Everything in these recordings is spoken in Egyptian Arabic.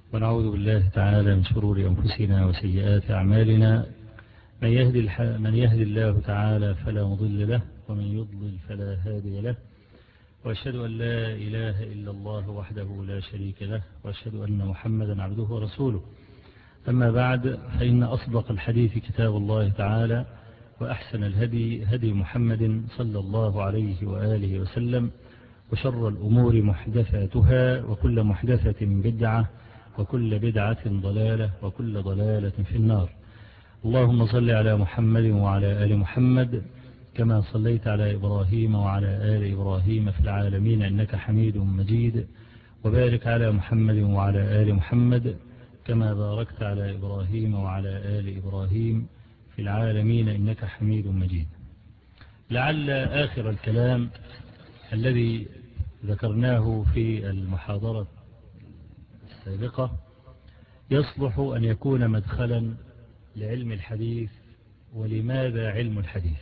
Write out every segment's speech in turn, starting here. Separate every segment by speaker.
Speaker 1: ونعوذ بالله تعالى من شرور أنفسنا وسيئات أعمالنا من يهدي, من يهدي الله تعالى فلا مضل له ومن يضلل فلا هادي له وأشهد أن لا إله إلا الله وحده لا شريك له وأشهد أن محمدا عبده ورسوله أما بعد فإن أصدق الحديث كتاب الله تعالى وأحسن الهدي هدي محمد صلى الله عليه وآله وسلم وشر الأمور محدثاتها وكل محدثة بدعة وكل بدعة ضلالة وكل ضلالة في النار اللهم صل على محمد وعلى آل محمد كما صليت على إبراهيم وعلى آل إبراهيم في العالمين إنك حميد مجيد وبارك على محمد وعلى آل محمد كما باركت على إبراهيم وعلى آل إبراهيم في العالمين إنك حميد مجيد لعل آخر الكلام الذي ذكرناه في المحاضرة السابقة يصلح أن يكون مدخلا لعلم الحديث ولماذا علم الحديث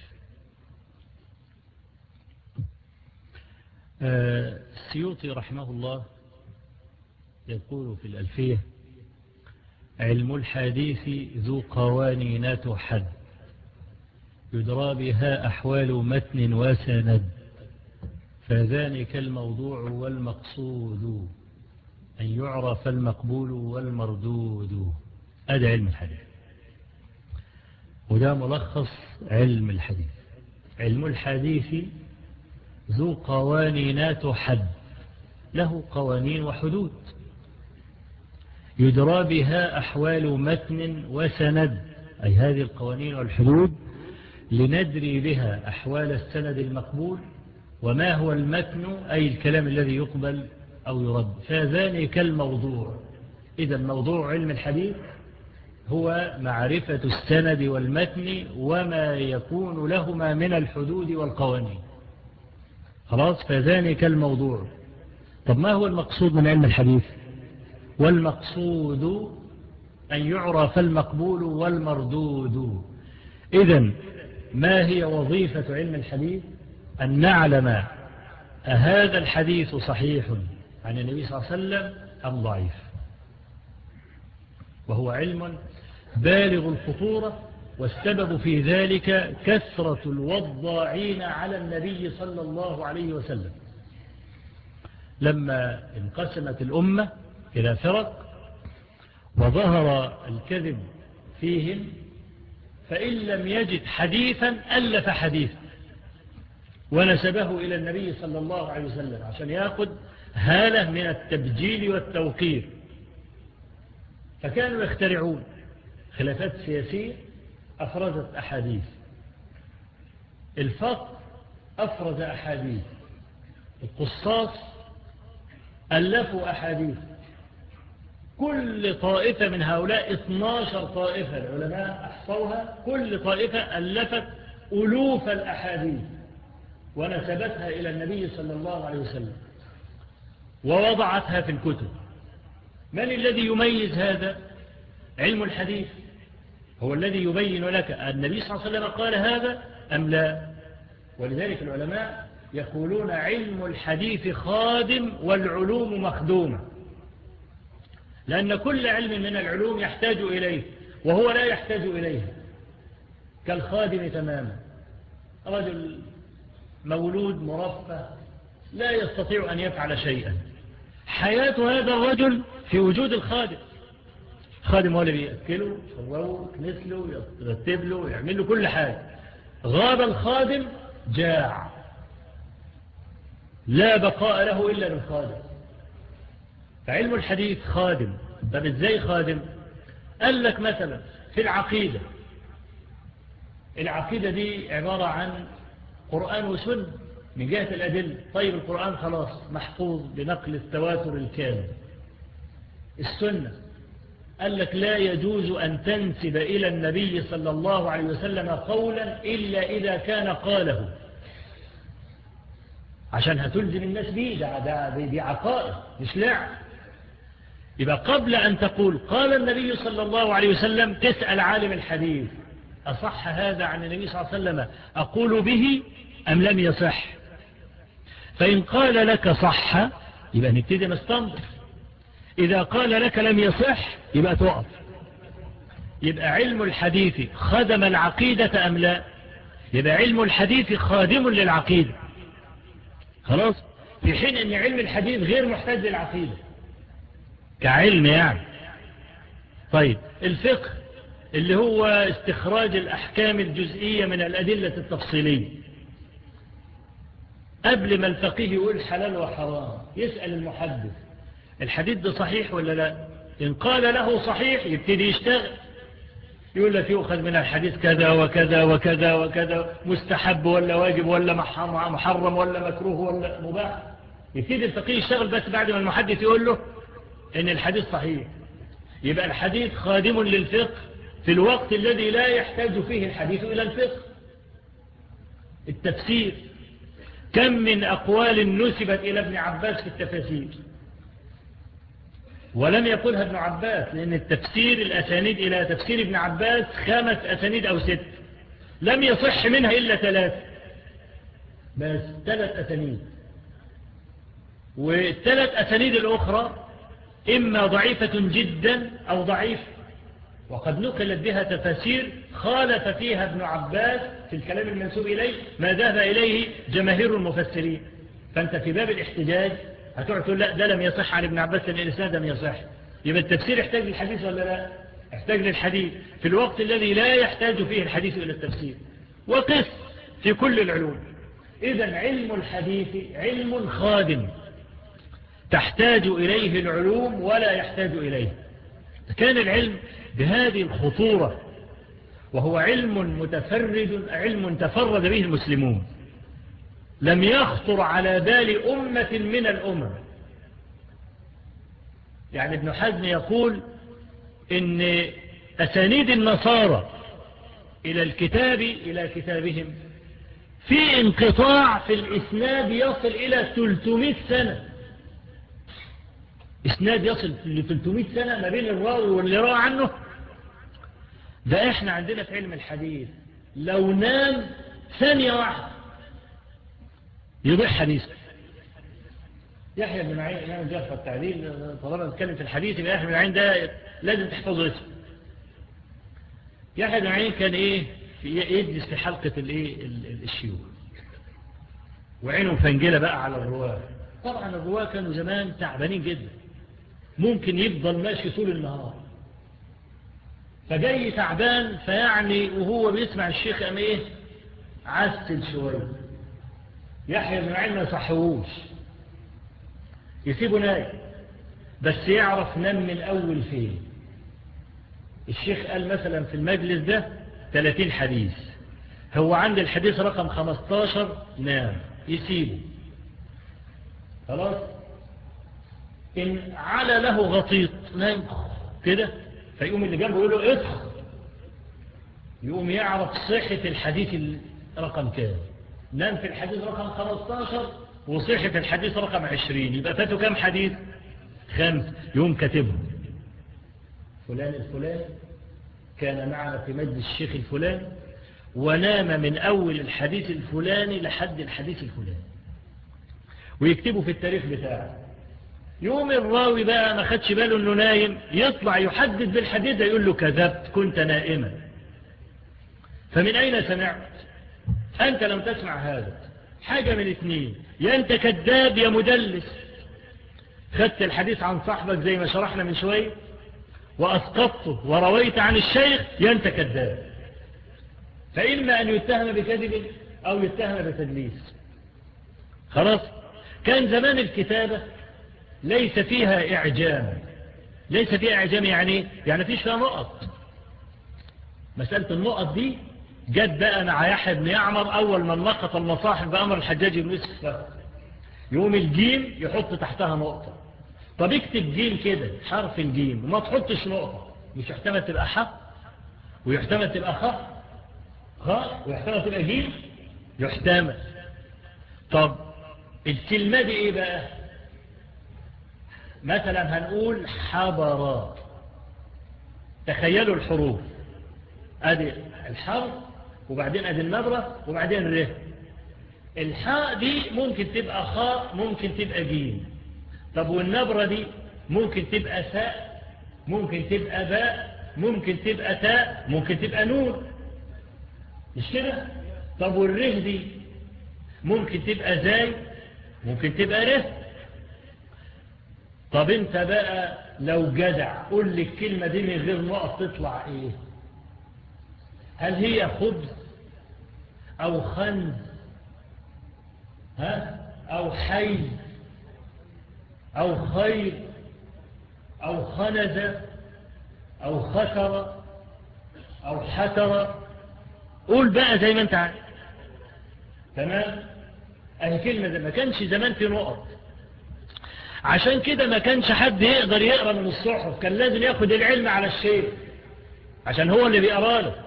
Speaker 1: السيوطي رحمه الله يقول في الألفية علم الحديث ذو قوانين تحد يدرى بها أحوال متن وسند فذلك الموضوع والمقصود أن يعرف المقبول والمردود هذا علم الحديث وده ملخص علم الحديث علم الحديث ذو قوانين تحد له قوانين وحدود يدرى بها أحوال متن وسند أي هذه القوانين والحدود لندري بها أحوال السند المقبول وما هو المتن أي الكلام الذي يقبل أو يرد فذلك الموضوع إذا موضوع علم الحديث هو معرفة السند والمتن وما يكون لهما من الحدود والقوانين خلاص فذلك الموضوع طب ما هو المقصود من علم الحديث والمقصود أن يعرف المقبول والمردود إذا ما هي وظيفة علم الحديث أن نعلم أهذا الحديث صحيح عن النبي صلى الله عليه وسلم أم ضعيف وهو علم بالغ الخطورة والسبب في ذلك كثرة الوضاعين على النبي صلى الله عليه وسلم لما انقسمت الأمة إلى فرق وظهر الكذب فيهم فإن لم يجد حديثا ألف حديثا ونسبه إلى النبي صلى الله عليه وسلم عشان يأخذ هالة من التبجيل والتوقير فكانوا يخترعون خلافات سياسية أفرزت أحاديث الفقر أفرز أحاديث القصاص ألفوا أحاديث كل طائفة من هؤلاء 12 طائفة العلماء أحصوها كل طائفة ألفت ألوف الأحاديث ونسبتها إلى النبي صلى الله عليه وسلم ووضعتها في الكتب من الذي يميز هذا علم الحديث هو الذي يبين لك النبي صلى الله عليه وسلم قال هذا أم لا ولذلك العلماء يقولون علم الحديث خادم والعلوم مخدومة لأن كل علم من العلوم يحتاج إليه وهو لا يحتاج إليه كالخادم تماما رجل مولود مرفه لا يستطيع أن يفعل شيئا حياة هذا الرجل في وجود الخادم خادم هو اللي بيأكله يشربه يكنسله يرتب له يعمل له كل حاجة غاب الخادم جاع لا بقاء له إلا للخادم فعلم الحديث خادم طب ازاي خادم قال لك مثلا في العقيدة العقيدة دي عبارة عن قرآن وسنة من جهة الأدلة طيب القرآن خلاص محفوظ بنقل التواتر الكامل السنة قال لك لا يجوز أن تنسب إلى النبي صلى الله عليه وسلم قولا إلا إذا كان قاله عشان هتلزم الناس بيه ده, ده دي عقائد مش لعب يبقى قبل أن تقول قال النبي صلى الله عليه وسلم تسأل عالم الحديث أصح هذا عن النبي صلى الله عليه وسلم أقول به أم لم يصح فإن قال لك صح يبقى نبتدي نستنبط إذا قال لك لم يصح يبقى تقف يبقى علم الحديث خدم العقيدة أم لا يبقى علم الحديث خادم للعقيدة خلاص في حين أن علم الحديث غير محتاج للعقيدة كعلم يعني طيب الفقه اللي هو استخراج الأحكام الجزئية من الأدلة التفصيلية قبل ما الفقيه يقول حلال وحرام يسأل المحدث الحديث ده صحيح ولا لا إن قال له صحيح يبتدي يشتغل يقول لك يؤخذ من الحديث كذا وكذا وكذا وكذا مستحب ولا واجب ولا محرم ولا مكروه ولا مباح يبتدي الفقيه يشتغل بس بعد ما المحدث يقول له ان الحديث صحيح يبقى الحديث خادم للفقه في الوقت الذي لا يحتاج فيه الحديث إلى الفقه التفسير كم من أقوال نسبت إلى ابن عباس في التفاسير ولم يقولها ابن عباس لأن التفسير الأسانيد إلى تفسير ابن عباس خمس أسانيد أو ست لم يصح منها إلا ثلاث بس ثلاث أسانيد والثلاث أسانيد الأخرى إما ضعيفة جدا أو ضعيفة وقد نقلت بها تفاسير خالف فيها ابن عباس في الكلام المنسوب إليه ما ذهب إليه جماهير المفسرين فأنت في باب الاحتجاج هتقعد تقول لا ده لم يصح عن ابن عباس لأن الإسناد لم يصح يبقى التفسير يحتاج للحديث ولا لا يحتاج للحديث في الوقت الذي لا يحتاج فيه الحديث إلى التفسير وقس في كل العلوم إذا علم الحديث علم خادم تحتاج إليه العلوم ولا يحتاج إليه كان العلم بهذه الخطورة وهو علم متفرد علم تفرد به المسلمون لم يخطر على بال أمة من الأمم يعني ابن حزم يقول إن أسانيد النصارى إلى الكتاب إلى كتابهم في انقطاع في الإسناد يصل إلى 300 سنة إسناد يصل ل 300 سنة ما بين الراوي واللي راى عنه ده إحنا عندنا في علم الحديث لو نام ثانية واحدة يضيع حديثه يحيى بن معين إمام الجرح والتعديل طالما نتكلم في الحديث يبقى يحيى بن معين ده لازم تحفظه اسمه يحيى بن معين كان إيه يجلس في حلقة الإيه الشيوخ وعينه مفنجلة بقى على الرواه طبعا الرواه كانوا زمان تعبانين جدا ممكن يفضل ماشي طول النهار فجاي تعبان فيعني وهو بيسمع الشيخ أم إيه عسل شوية يحيى بن معين ما يصحوش يسيبه نايم بس يعرف نام من أول فين الشيخ قال مثلا في المجلس ده 30 حديث هو عند الحديث رقم 15 نام يسيبه خلاص إن على له غطيط نام كده فيقوم اللي جنبه يقول له ادخل يقوم يعرف صحة الحديث رقم كام نام في الحديث رقم 15 وصحة الحديث رقم 20 يبقى فاته كام حديث خمس يوم كاتبه فلان الفلان كان معنا في مجلس الشيخ الفلان ونام من أول الحديث الفلاني لحد الحديث الفلاني ويكتبه في التاريخ بتاعه يوم الراوي بقى ما خدش باله انه نايم يطلع يحدد بالحديث ده يقول له كذبت كنت نائما فمن اين سمعت انت لم تسمع هذا حاجة من اثنين يا انت كذاب يا مدلس خدت الحديث عن صاحبك زي ما شرحنا من شوية واسقطته ورويت عن الشيخ يا انت كذاب فإما أن يتهم بكذب أو يتهم بتدليس خلاص كان زمان الكتابة ليس فيها إعجام ليس فيها إعجام يعني يعني فيش فيها نقط مسألة النقط دي جت بقى مع يحيى بن يعمر أول من نقط المصاحف بأمر الحجاج بن يوسف يوم الجيم يحط تحتها نقطة طب اكتب جيم كده حرف الجيم وما تحطش نقطة مش يحتمل تبقى حق ويحتمل تبقى خط خط ويحتمل تبقى جيم يحتمل طب الكلمة دي ايه بقى مثلا هنقول حضر تخيلوا الحروف ادي الحرف وبعدين ادي النبرة وبعدين الره الحاء دي ممكن تبقى خاء ممكن تبقى جيم طب والنبرة دي ممكن تبقى ساء ممكن تبقى باء ممكن تبقى تاء ممكن تبقى نون مش كده طب والره دي ممكن تبقى زاي ممكن تبقى ره طب انت بقى لو جدع قول لي الكلمة دي من غير نقط تطلع ايه هل هي خبز او خنز ها او حي او خير او خنز او خسر او حسر قول بقى زي ما انت عارف تمام اهي كلمة ده ما كانش زمان في نقط عشان كده ما كانش حد يقدر يقرأ من الصحف كان لازم ياخد العلم على الشيء عشان هو اللي بيقرأ له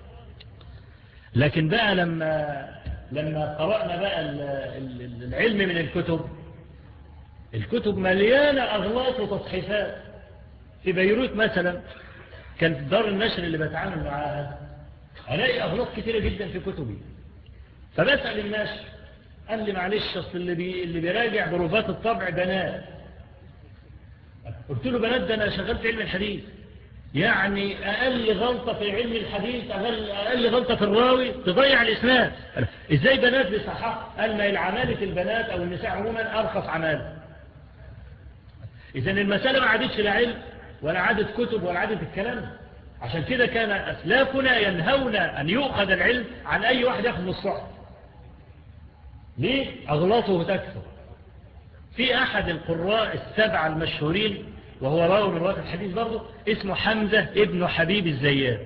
Speaker 1: لكن بقى لما لما قرأنا بقى العلم من الكتب الكتب مليانة أغلاط وتصحيفات في بيروت مثلا كانت دار النشر اللي بتعامل معاها ألاقي أغلاط كتيرة جدا في كتبي فبسأل النشر قال لي معلش أصل اللي, بي اللي بيراجع بروفات الطبع بنات قلت له بنات ده أنا شغلت علم الحديث يعني أقل غلطة في علم الحديث أقل, أقل غلطة في الراوي تضيع الإسناد إزاي بنات بصحة قال ما العمالة البنات أو النساء عموما أرخص عمال إذا المسألة ما عادتش لا علم ولا عادت كتب ولا عادت الكلام عشان كده كان أسلافنا ينهون أن يؤخذ العلم عن أي واحد يأخذ من الصحف ليه؟ أغلاطه تكثر في أحد القراء السبعة المشهورين وهو راوي من رواية الحديث برضه اسمه حمزة ابن حبيب الزيات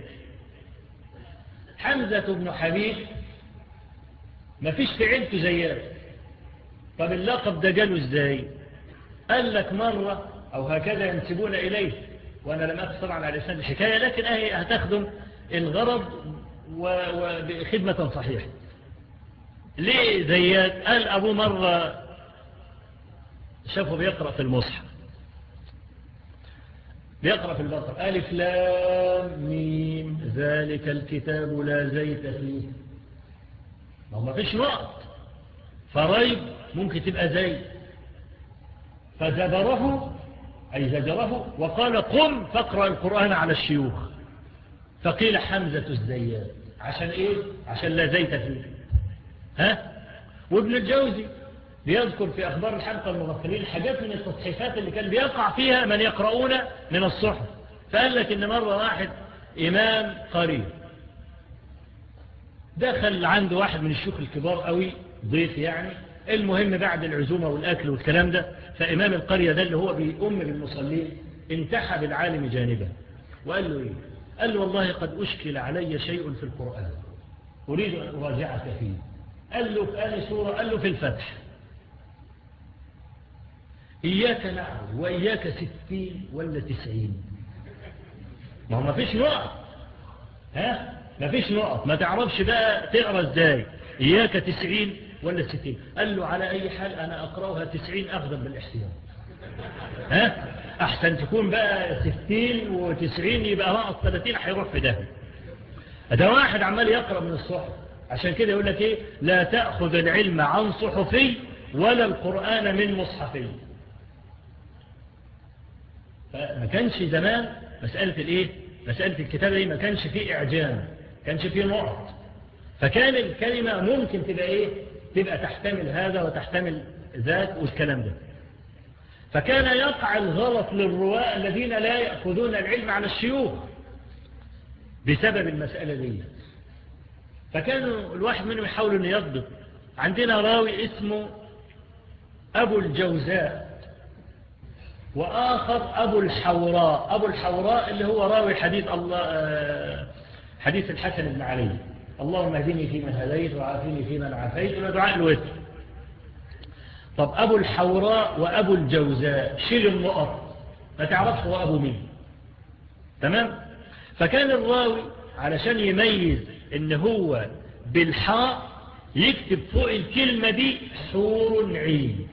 Speaker 1: حمزة ابن حبيب ما فيش في عيلته زيات طب اللقب ده جاله ازاي قال لك مرة او هكذا ينسبون اليه وانا لم اخذ طبعا على لسان الحكاية لكن اهي هتخدم الغرض وبخدمة صحيحة ليه زيات قال ابوه مرة شافه بيقرأ في المصحف بيقرأ في البقر ألف لام ميم ذلك الكتاب لا زيت فيه ما هو ما فيش نقط فريب ممكن تبقى زيت فزبره أي زجره وقال قم فاقرأ القرآن على الشيوخ فقيل حمزة الزيات عشان إيه عشان لا زيت فيه ها وابن الجوزي بيذكر في أخبار الحلقة المغفلين حاجات من التصحيفات اللي كان بيقع فيها من يقرؤون من الصحف فقال لك إن مرة واحد إمام قريب دخل عنده واحد من الشيوخ الكبار قوي ضيف يعني المهم بعد العزومة والأكل والكلام ده فإمام القرية ده اللي هو بيؤم بالمصلين انتحى بالعالم جانبا وقال له إيه قال له والله قد أشكل علي شيء في القرآن أريد أن أراجعك فيه قال له في آل سورة قال له في الفتح إياك نعبد وإياك ستين ولا تسعين ما هو ما فيش نقط ها ما فيش نقط ما تعرفش بقى تقرأ ازاي إياك تسعين ولا ستين قال له على أي حال أنا أقرأها تسعين أخذا بالاحتياط ها أحسن تكون بقى ستين وتسعين يبقى نقط ثلاثين هيروح في ده ده واحد عمال يقرأ من الصحف عشان كده يقول لك إيه لا تأخذ العلم عن صحفي ولا القرآن من مصحفي فما كانش زمان مسألة الايه مسألة الكتابة دي ما كانش فيه اعجام كانش فيه نقط فكان الكلمة ممكن تبقى ايه تبقى تحتمل هذا وتحتمل ذات والكلام ده فكان يقع الغلط للرواء الذين لا يأخذون العلم على الشيوخ بسبب المسألة دي فكانوا الواحد منهم يحاول أن يضبط عندنا راوي اسمه أبو الجوزاء وآخر أبو الحوراء أبو الحوراء اللي هو راوي حديث الله حديث الحسن بن علي اللهم اهدني فيمن هديت وعافيني فيمن عافيت ودعاء الوتر طب أبو الحوراء وأبو الجوزاء شيل النقط ما تعرفش هو أبو مين تمام فكان الراوي علشان يميز ان هو بالحاء يكتب فوق الكلمة دي حور عين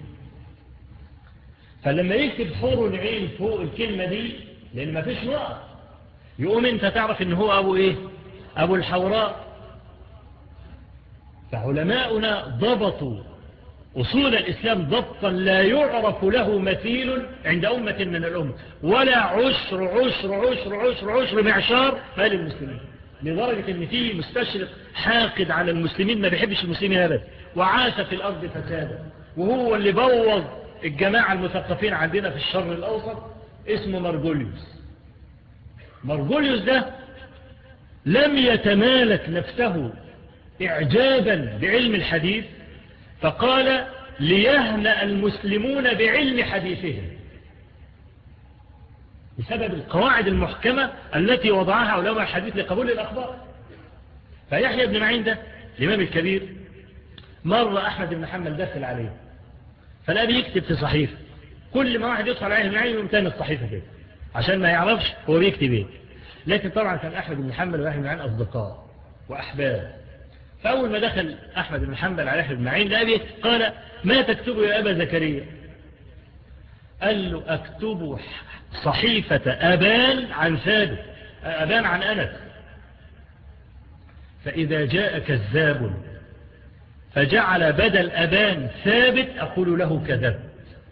Speaker 1: فلما يكتب حور عين فوق الكلمة دي لأن ما فيش نقط يقوم انت تعرف ان هو أبو ايه أبو الحوراء فعلماؤنا ضبطوا أصول الإسلام ضبطا لا يعرف له مثيل عند أمة من الأمة ولا عشر عشر عشر عشر عشر معشار مال المسلمين لدرجة ان في مستشرق حاقد على المسلمين ما بيحبش المسلمين أبدا وعاش في الأرض فسادا وهو اللي بوظ الجماعة المثقفين عندنا في الشر الأوسط اسمه مرجوليوس مرجوليوس ده لم يتمالك نفسه إعجابا بعلم الحديث فقال ليهنأ المسلمون بعلم حديثهم بسبب القواعد المحكمة التي وضعها علماء الحديث لقبول الأخبار فيحيى بن معين ده الإمام الكبير مرة أحمد بن حنبل دخل عليه فلا بيكتب في صحيفة كل ما واحد يدخل عليه معين يمتن الصحيفة كده عشان ما يعرفش هو بيكتب ايه لكن طبعا كان أحمد بن حنبل وأحمد بن معين أصدقاء وأحباب فأول ما دخل أحمد بن حنبل على أحمد بن معين لأبي قال ما تكتب يا أبا زكريا قال له أكتب صحيفة أبان عن ثابت أبان عن أنس فإذا جاء كذاب فجعل بدل أبان ثابت أقول له كذب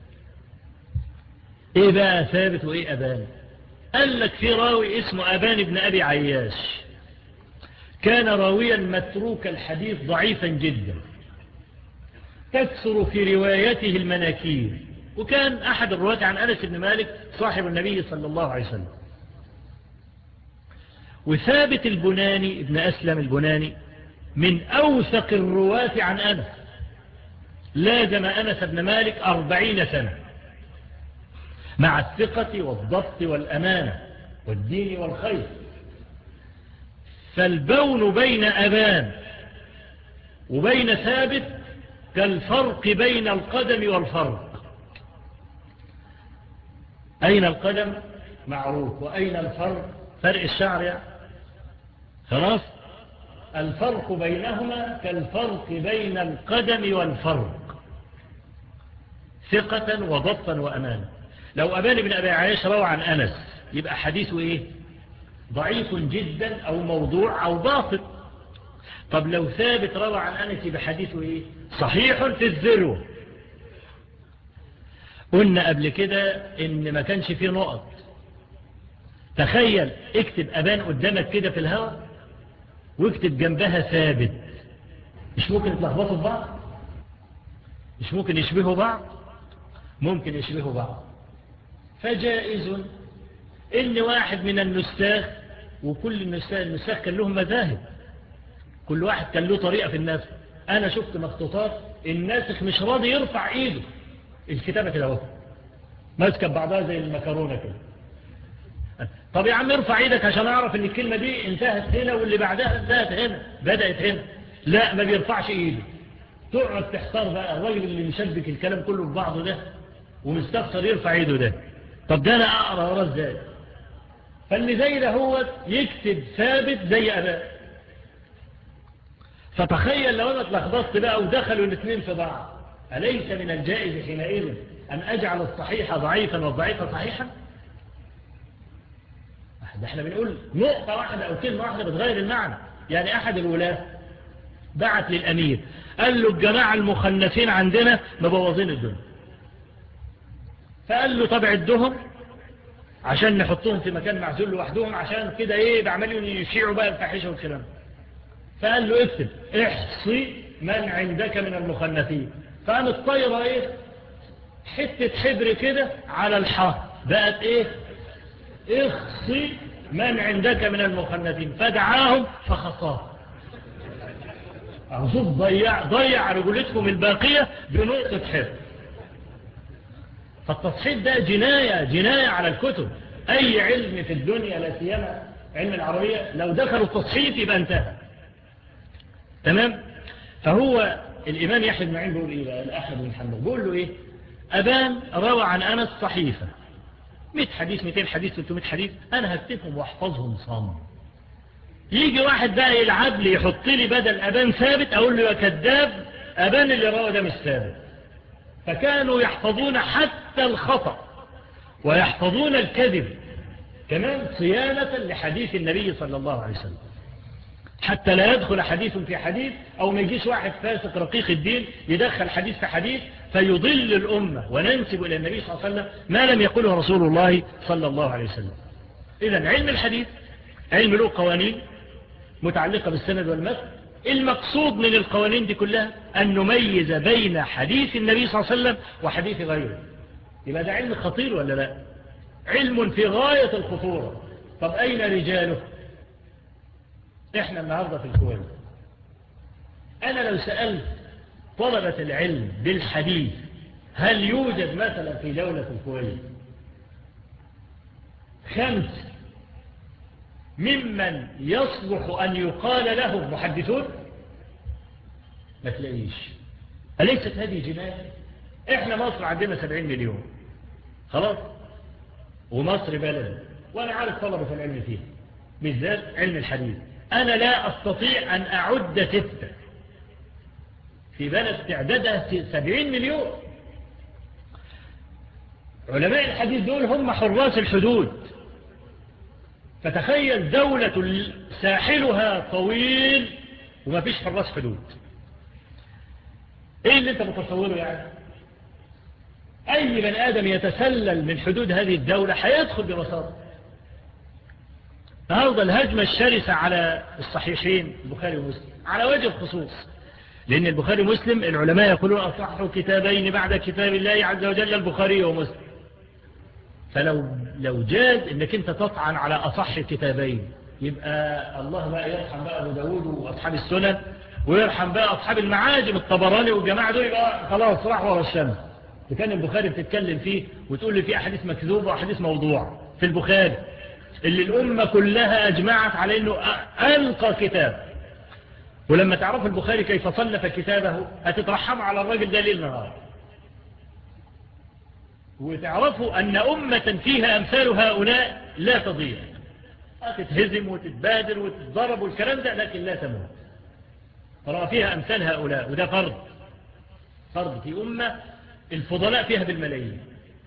Speaker 1: إيه بقى ثابت وإيه أبان قال لك في راوي اسمه أبان بن أبي عياش كان راويا متروك الحديث ضعيفا جدا تكثر في روايته المناكير وكان أحد الرواة عن أنس بن مالك صاحب النبي صلى الله عليه وسلم وثابت البناني ابن أسلم البناني من أوثق الرواة عن أنس لازم أنس بن مالك أربعين سنة مع الثقة والضبط والأمانة والدين والخير فالبون بين أبان وبين ثابت كالفرق بين القدم والفرق أين القدم معروف وأين الفرق فرق الشعر يعني خلاص الفرق بينهما كالفرق بين القدم والفرق ثقة وضبطا وأمانة لو أبان بن أبي عايش روى عن أنس يبقى حديثه إيه ضعيف جدا أو موضوع أو باطل طب لو ثابت روى عن أنس يبقى حديثه إيه صحيح في الذروة قلنا قبل كده إن ما كانش فيه نقط تخيل اكتب أبان قدامك كده في الهواء واكتب جنبها ثابت مش ممكن يتلخبطوا في بعض مش ممكن يشبهوا بعض ممكن يشبهوا بعض فجائز ان واحد من النساخ وكل النساخ, النساخ كان لهم مذاهب كل واحد كان له طريقة في الناسخ انا شفت مخطوطات الناسخ مش راضي يرفع ايده الكتابة كده اهو ماسكة بعضها زي المكرونة كده طب يا عم ارفع ايدك عشان اعرف ان الكلمة دي انتهت هنا واللي بعدها انتهت هنا بدأت هنا لا ما بيرفعش ايده تقعد تحتار بقى الراجل اللي مشبك الكلام كله في بعضه ده ومستخسر يرفع ايده ده طب ده انا اقرا وراه ازاي فاللي زي ده هو يكتب ثابت زي اباء فتخيل لو انا اتلخبطت بقى ودخلوا الاثنين في بعض اليس من الجائز حينئذ ان اجعل الصحيح ضعيفا والضعيف صحيحا ده احنا بنقول نقطة واحدة او كلمة واحدة بتغير المعنى يعني احد الولاة بعت للامير قال له الجماعة المخنثين عندنا مبوظين الدنيا فقال له طب عدهم عشان نحطهم في مكان معزول لوحدهم عشان كده ايه بعملهم يشيعوا بقى الفاحشة والكلام فقال له اكتب احصي من عندك من المخنثين فقام الطيرة ايه حتة حبر كده على الحاء بقت ايه اخصي من عندك من المخنثين فدعاهم فخصاه أعزوز ضيع, ضيع رجلتكم الباقية بنقطة حبر فالتصحيح ده جناية جناية على الكتب أي علم في الدنيا لا سيما علم العربية لو دخلوا التصحيح يبقى انتهى تمام فهو الإمام يحيى بن معين بيقول إيه بقى الأحد بن حنبل بيقول له إيه أبان روى عن أنس صحيفة 100 حديث 200 حديث 300 حديث أنا هكتبهم واحفظهم صم يجي واحد بقى يلعب لي يحط لي بدل أبان ثابت أقول له يا كذاب أبان اللي روى ده مش ثابت فكانوا يحفظون حتى الخطأ ويحفظون الكذب كمان صيانة لحديث النبي صلى الله عليه وسلم حتى لا يدخل حديث في حديث أو ما يجيش واحد فاسق رقيق الدين يدخل حديث في حديث فيضل الأمة وننسب إلى النبي صلى الله عليه وسلم ما لم يقوله رسول الله صلى الله عليه وسلم إذا علم الحديث علم له قوانين متعلقة بالسند والمثل المقصود من القوانين دي كلها أن نميز بين حديث النبي صلى الله عليه وسلم وحديث غيره يبقى ده علم خطير ولا لا علم في غاية الخطورة طب أين رجاله احنا النهاردة في الكويت انا لو سألت طلبة العلم بالحديث هل يوجد مثلا في دولة الكويت خمس ممن يصلح أن يقال لهم محدثون ما تلاقيش أليست هذه جناية احنا مصر عندنا سبعين مليون خلاص ومصر بلد وانا عارف طلبة العلم فيها بالذات علم الحديث أنا لا أستطيع أن أعد ستة في بلد تعدادها سبعين مليون علماء الحديث دول هم حراس الحدود فتخيل دولة ساحلها طويل وما فيش حراس حدود ايه اللي انت متصوره يعني اي بني ادم يتسلل من حدود هذه الدولة هيدخل ببساطة النهارده الهجمة الشرسة على الصحيحين البخاري ومسلم على وجه الخصوص لأن البخاري ومسلم العلماء يقولون أصحوا كتابين بعد كتاب الله عز وجل البخاري ومسلم فلو لو جاز انك انت تطعن على أصح كتابين يبقى الله بقى يرحم بقى أبو داود وأصحاب السنن ويرحم بقى أصحاب المعاجم الطبراني والجماعة دول يبقى خلاص راح ورا الشمس كان البخاري بتتكلم فيه وتقول لي فيه أحاديث مكذوبة وأحاديث موضوع في البخاري اللي الأمة كلها أجمعت على أنه ألقى كتاب ولما تعرف البخاري كيف صنف كتابه هتترحم على الراجل ده ليل نهار وتعرفوا أن أمة فيها أمثال هؤلاء لا تضيع هتتهزم وتتبادر وتتضرب والكلام ده لكن لا تموت ترى فيها أمثال هؤلاء وده فرض فرض في أمة الفضلاء فيها بالملايين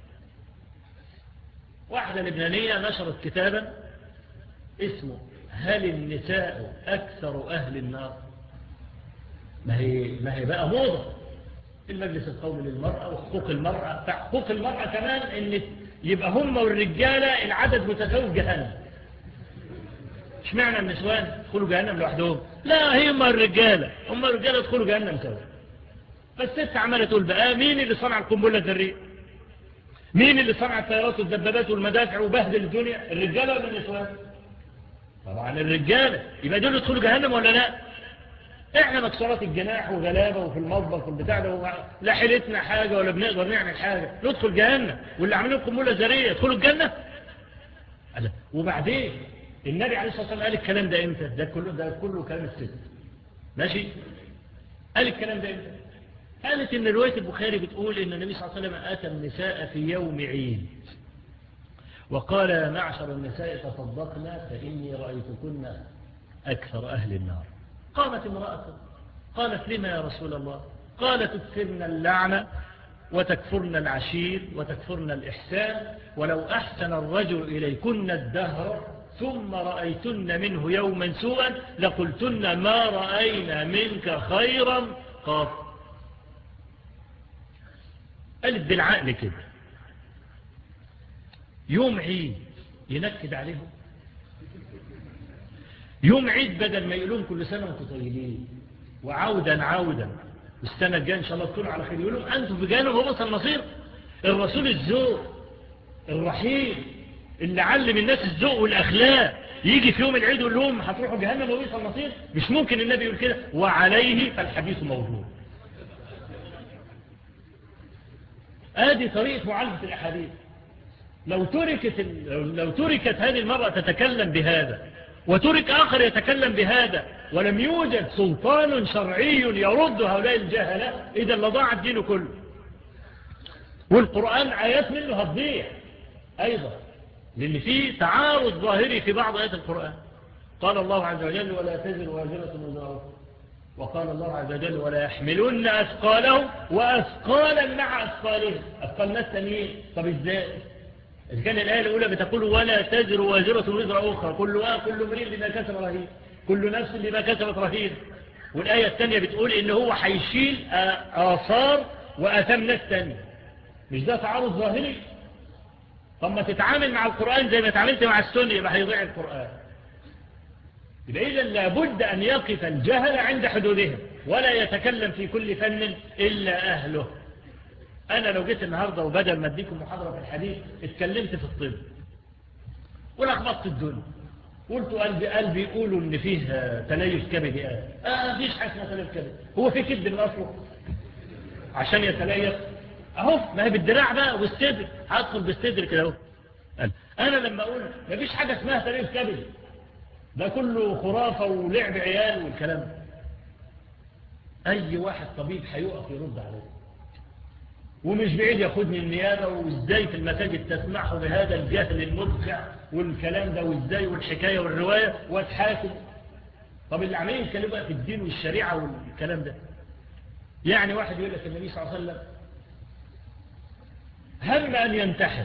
Speaker 1: واحدة لبنانية نشرت كتابا اسمه هل النساء أكثر أهل النار ما هي, ما هي بقى موضة المجلس القومي للمرأة وحقوق المرأة فحقوق المرأة كمان ان يبقى هم والرجالة العدد متساوي جهنم مش معنى النسوان يدخلوا جهنم لوحدهم لا هي هم الرجالة هم الرجالة يدخلوا جهنم سوا فالست عمالة تقول بقى مين اللي صنع القنبلة الذرية مين اللي صنع الطيارات والدبابات والمدافع وبهدل الدنيا الرجالة ولا النسوان طبعا الرجالة يبقى دول يدخلوا جهنم ولا لا احنا مكسورات الجناح وغلابة وفي المطبخ والبتاع ده لا حيلتنا حاجة ولا بنقدر نعمل حاجة ندخل جهنم واللي عملوا قنبلة ذرية يدخلوا الجنة وبعدين النبي عليه الصلاة والسلام قال الكلام ده امتى ده كله ده كله كلام الست ماشي قال الكلام ده امتى قالت ان رواية البخاري بتقول ان النبي صلى الله عليه وسلم اتى النساء في يوم عيد وقال يا معشر النساء تصدقنا فإني رأيتكن أكثر أهل النار قامت امرأة قالت لما يا رسول الله قال تكفرن اللعنة وتكفرن العشير وتكفرن الإحسان ولو أحسن الرجل إليكن الدهر ثم رأيتن منه يوما سوءا لقلتن ما رأينا منك خيرا قط قالت بالعقل كده يوم عيد ينكد عليهم يوم عيد بدل ما يقولون كل سنة وانتم طيبين وعودا عودا السنة الجاية إن شاء الله تكونوا على خير يقولون أنتم في جانب وبص المصير الرسول الذوق الرحيم اللي علم الناس الذوق والأخلاق يجي في يوم العيد يقول لهم هتروحوا جهنم وبص المصير مش ممكن النبي يقول كده وعليه فالحديث موجود ادي طريقة معالجة الأحاديث لو تركت, لو تركت هذه المرأة تتكلم بهذا وترك آخر يتكلم بهذا ولم يوجد سلطان شرعي يرد هؤلاء الجهلة إذا لضاع الدين كله والقرآن آيات منه هتضيع أيضا لأن فيه تعارض ظاهري في بعض آيات القرآن قال الله عز وجل ولا تزر واجرة وزارة وقال الله عز وجل ولا يحملون أثقالهم وأثقالا مع أثقالهم أثقال ناس تانيين طب إزاي إذا كان الآية الأولى بتقول ولا تزر وازرة وزر أخرى كل كل مريض بما كسب رهيب كل نفس اللي ما كسبت رهين والآية الثانية بتقول إن هو هيشيل آثار وآثام ناس تانية مش ده تعارض ظاهري طب ما تتعامل مع القرآن زي ما تعاملت مع السنة يبقى هيضيع القرآن يبقى إذا لابد أن يقف الجهل عند حدودهم ولا يتكلم في كل فن إلا أهله أنا لو جيت النهاردة وبدل ما اديكم محاضرة في الحديث اتكلمت في الطب ولخبطت الدنيا قلت قلبي قلبي يقولوا ان فيه تليف كبدي اه اه فيش حاجه اسمها تليف كبدي هو في كبد من اصله عشان يتليف اهو ما هي بالدراع بقى والصدر هدخل بالصدر كده اهو انا لما اقول ما فيش حاجه اسمها تليف كبدي ده كله خرافه ولعب عيال والكلام ده اي واحد طبيب هيقف يرد عليه ومش بعيد ياخدني النيابة وازاي في المساجد تسمحوا بهذا الجهل المدفع والكلام ده وازاي والحكاية والرواية واتحاكم طب اللي عمالين يتكلموا بقى في الدين والشريعة والكلام ده يعني واحد يقول لك النبي صلى الله عليه وسلم هم أن ينتحر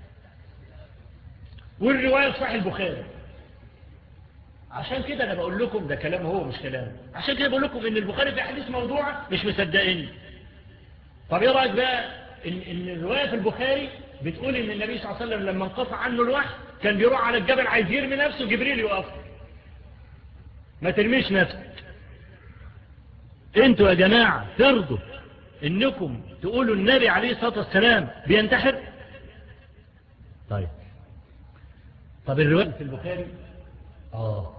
Speaker 1: والرواية صحيح البخاري عشان كده أنا بقول لكم ده كلام هو مش كلام عشان كده بقول لكم إن البخاري في حديث موضوع مش مصدقيني طب ايه رايك بقى ان, إن الرواية في البخاري بتقول ان النبي صلى الله عليه وسلم لما انقطع عنه الوحي كان بيروح على الجبل عايز يرمي نفسه جبريل يوقف ما ترميش نفسك انتوا يا جماعة ترضوا انكم تقولوا النبي عليه الصلاة والسلام بينتحر طيب طب الرواية في البخاري اه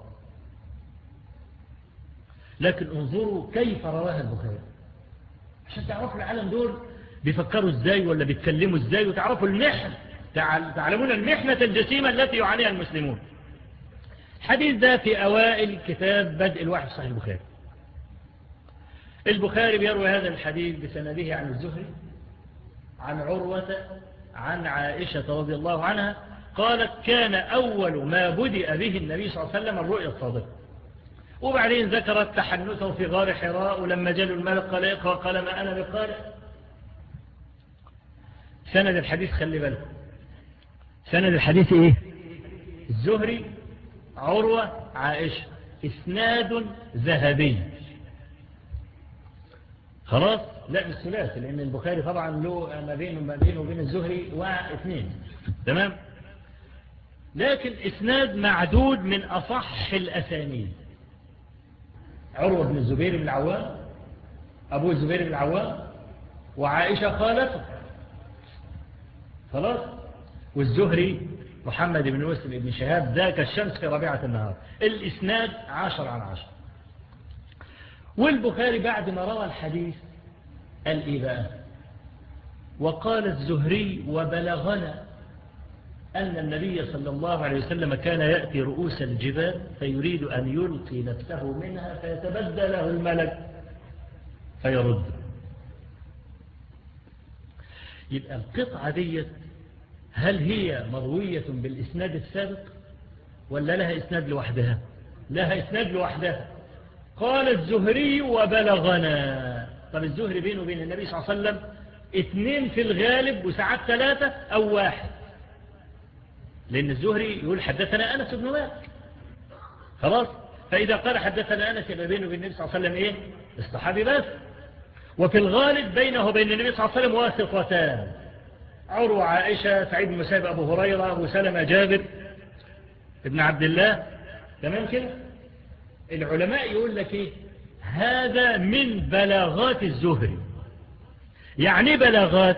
Speaker 1: لكن انظروا كيف رواها البخاري عشان تعرفوا العالم دول بيفكروا ازاي ولا بيتكلموا ازاي وتعرفوا المحن تعلمون المحنة الجسيمة التي يعانيها المسلمون حديث ده في أوائل كتاب بدء الوحي صحيح البخاري البخاري بيروي هذا الحديث بسنده عن الزهري عن عروة عن عائشة رضي الله عنها قالت كان أول ما بدأ به النبي صلى الله عليه وسلم الرؤيا الصادقة وبعدين ذكرت تحنثه في غار حراء ولما جاء الملك قال اقرأ قال ما أنا بقارئ سند الحديث خلي بالك سند الحديث ايه الزهري عروة عائشة اسناد ذهبي خلاص لا مش ثلاثي لان البخاري طبعا له ما بينه وما بينه وبين الزهري واثنين تمام لكن اسناد معدود من اصح الاسانيد عروة بن الزبير بن العوام أبو الزبير بن العوام وعائشة خالته خلاص والزهري محمد بن مسلم بن شهاب ذاك الشمس في ربيعة النهار الإسناد عشر عن عشر والبخاري بعد ما روى الحديث قال إيه بقى وقال الزهري وبلغنا أن النبي صلى الله عليه وسلم كان يأتي رؤوس الجبال فيريد أن يلقي نفسه منها فيتبدى له الملك فيرد يبقى القطعة دي هل هي مروية بالإسناد السابق ولا لها إسناد لوحدها لها إسناد لوحدها قال الزهري وبلغنا طب الزهري بينه وبين النبي صلى الله عليه وسلم اثنين في الغالب وساعات ثلاثة أو واحد لأن الزهري يقول حدثنا أنس بن مالك خلاص فإذا قال حدثنا أنس يبقى بينه وبين النبي صلى الله عليه وسلم إيه الصحابي بس وفي الغالب بينه وبين النبي صلى الله عليه وسلم واسطتان عروة عائشة سعيد بن مسيب أبو هريرة أبو سلمة جابر ابن عبد الله تمام كده العلماء يقول لك إيه هذا من بلاغات الزهري يعني بلاغات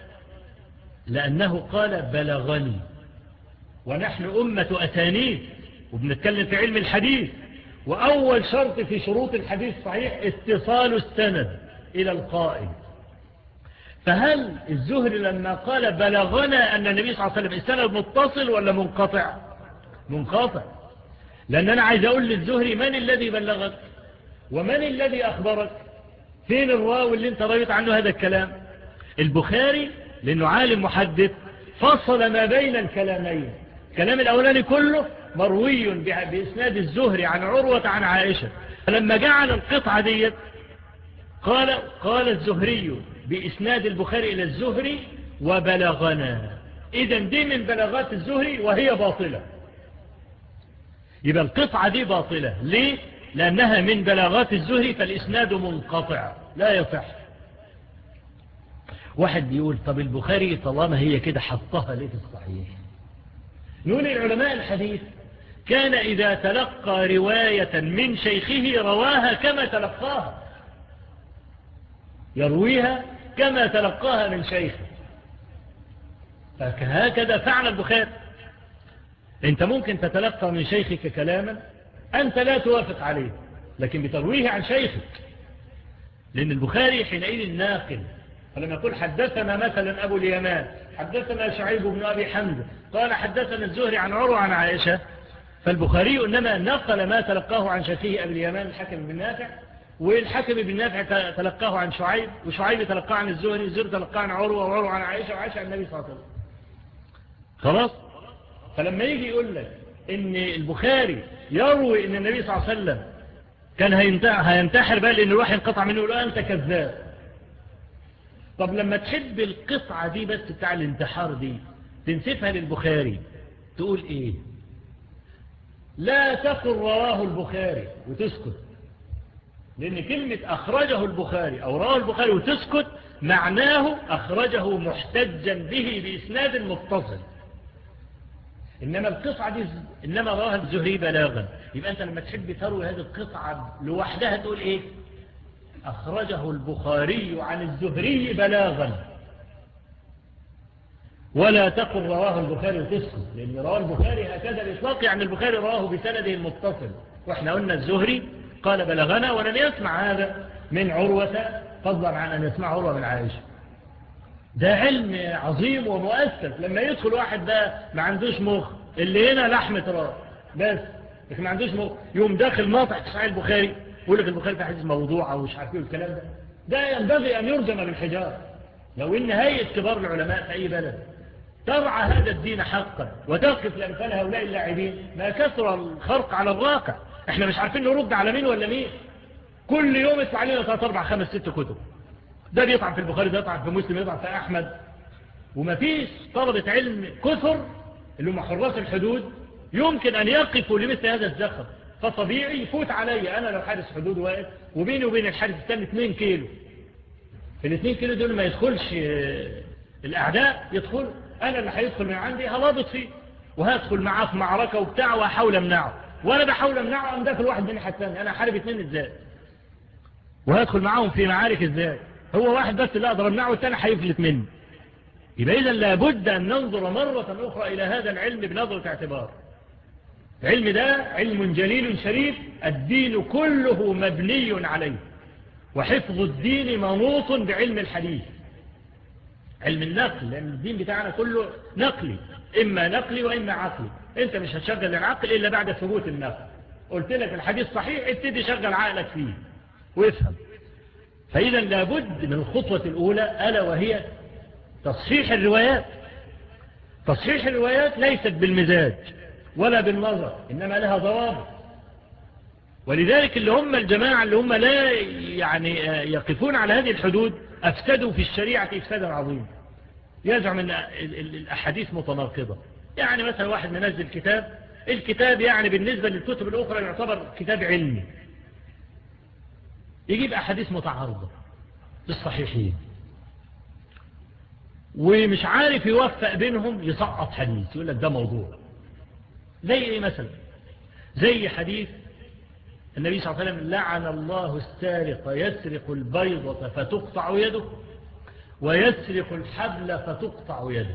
Speaker 1: لأنه قال بلغني ونحن أمة أتانيد وبنتكلم في علم الحديث وأول شرط في شروط الحديث صحيح اتصال السند إلى القائل فهل الزهري لما قال بلغنا أن النبي صلى الله عليه وسلم السند متصل ولا منقطع منقطع لأن أنا عايز أقول للزهري من الذي بلغك ومن الذي أخبرك فين الراوي اللي انت رأيت عنه هذا الكلام البخاري لأنه عالم محدث فصل ما بين الكلامين الكلام الأولاني كله مروي بإسناد الزهري عن عروة عن عائشة فلما جعل القطعة دي قال قال الزهري بإسناد البخاري إلى الزهري وبلغنا إذا دي من بلاغات الزهري وهي باطلة يبقى القطعة دي باطلة ليه لأنها من بلاغات الزهري فالإسناد منقطع لا يصح واحد بيقول طب البخاري طالما هي كده حطها ليه في الصحيح نقول العلماء الحديث كان إذا تلقى رواية من شيخه رواها كما تلقاها يرويها كما تلقاها من شيخه فهكذا فعل البخاري انت ممكن تتلقى من شيخك كلاما أنت لا توافق عليه لكن بترويه عن شيخك لأن البخاري حينئذ ناقل فلما يقول حدثنا مثلا أبو اليمان حدثنا شعيب بن أبي حمد قال حدثنا الزهري عن عروة عن عائشة فالبخاري إنما نقل ما تلقاه عن شفيه أبي اليمان الحكم بن نافع والحكم بن نافع تلقاه عن شعيب وشعيب تلقاه عن الزهري الزهري تلقاه عن عروة وعروة عن عائشة وعائشة عن النبي صلى الله عليه وسلم خلاص فلما يجي يقول لك ان البخاري يروي ان النبي صلى الله عليه وسلم كان هينتحر بقى لان الواحد انقطع منه يقول انت كذاب طب لما تحب القطعة دي بس بتاع الانتحار دي تنسفها للبخاري تقول ايه لا تقل رواه البخاري وتسكت لان كلمة اخرجه البخاري او رواه البخاري وتسكت معناه اخرجه محتجا به باسناد متصل إنما القطعة دي إنما رواها الزهري بلاغا يبقى أنت لما تحب تروي هذه القطعة لوحدها تقول إيه أخرجه البخاري عن الزهري بلاغا ولا تقل رواه البخاري وتسكت لأن رواه البخاري هكذا الإطلاق يعني البخاري رواه بسنده المتصل وإحنا قلنا الزهري قال بلغنا ولم يسمع هذا من عروة فضلا عن أن يسمع عروة من عائشة ده علم عظيم ومؤسس لما يدخل واحد ده ما عندوش مخ اللي هنا لحمة راس بس لكن ما عندوش مخ يوم داخل ناطع في صحيح البخاري يقول لك البخاري في حديث موضوع او مش عارف ايه الكلام ده ده ينبغي ان يرجم بالحجار لو ان هيئه كبار العلماء في اي بلد ترعى هذا الدين حقا وتقف لامثال هؤلاء اللاعبين ما كثر الخرق على الواقع احنا مش عارفين نرد على مين ولا مين كل يوم يطلع علينا ثلاث اربع خمس ست كتب ده بيطعن في البخاري ده يطعن في مسلم يطعن في أحمد وما فيش طلبة علم كثر اللي هم حراس الحدود يمكن أن يقفوا لمثل هذا الزخم فطبيعي يفوت علي أنا لو حارس حدود واقف وبيني وبين الحارس الثاني 2 كيلو في ال 2 كيلو دول ما يدخلش الأعداء يدخل أنا اللي هيدخل من عندي هلابط فيه وهدخل معاه في معركة وبتاع وهحاول أمنعه وأنا بحاول أمنعه أم داخل واحد من الثاني أنا حارب اثنين إزاي وهدخل معاهم في معارك إزاي هو واحد بس اللي أقدر أمنعه والثاني هيفلت مني يبقى إذا لابد أن ننظر مرة أخرى إلى هذا العلم بنظرة اعتبار العلم ده علم جليل شريف الدين كله مبني عليه وحفظ الدين منوط بعلم الحديث علم النقل لأن الدين بتاعنا كله نقلي إما نقلي وإما عقلي أنت مش هتشغل العقل إلا بعد ثبوت النقل قلت لك الحديث صحيح ابتدي شغل عقلك فيه وافهم فإذا لابد من الخطوة الأولى ألا وهي تصحيح الروايات تصحيح الروايات ليست بالمزاج ولا بالنظر إنما لها ضوابط ولذلك اللي هم الجماعة اللي هم لا يعني يقفون على هذه الحدود أفسدوا في الشريعة إفسادا عظيما يزعم أن الأحاديث متناقضة يعني مثلا واحد منزل كتاب الكتاب يعني بالنسبة للكتب الأخرى يعتبر كتاب علمي يجيب أحاديث متعارضة بالصحيحين ومش عارف يوفق بينهم يسقط حديث يقول لك ده موضوع زي ايه مثلا زي حديث النبي صلى الله عليه وسلم لعن الله السارق يسرق البيضة فتقطع يده ويسرق الحبل فتقطع يده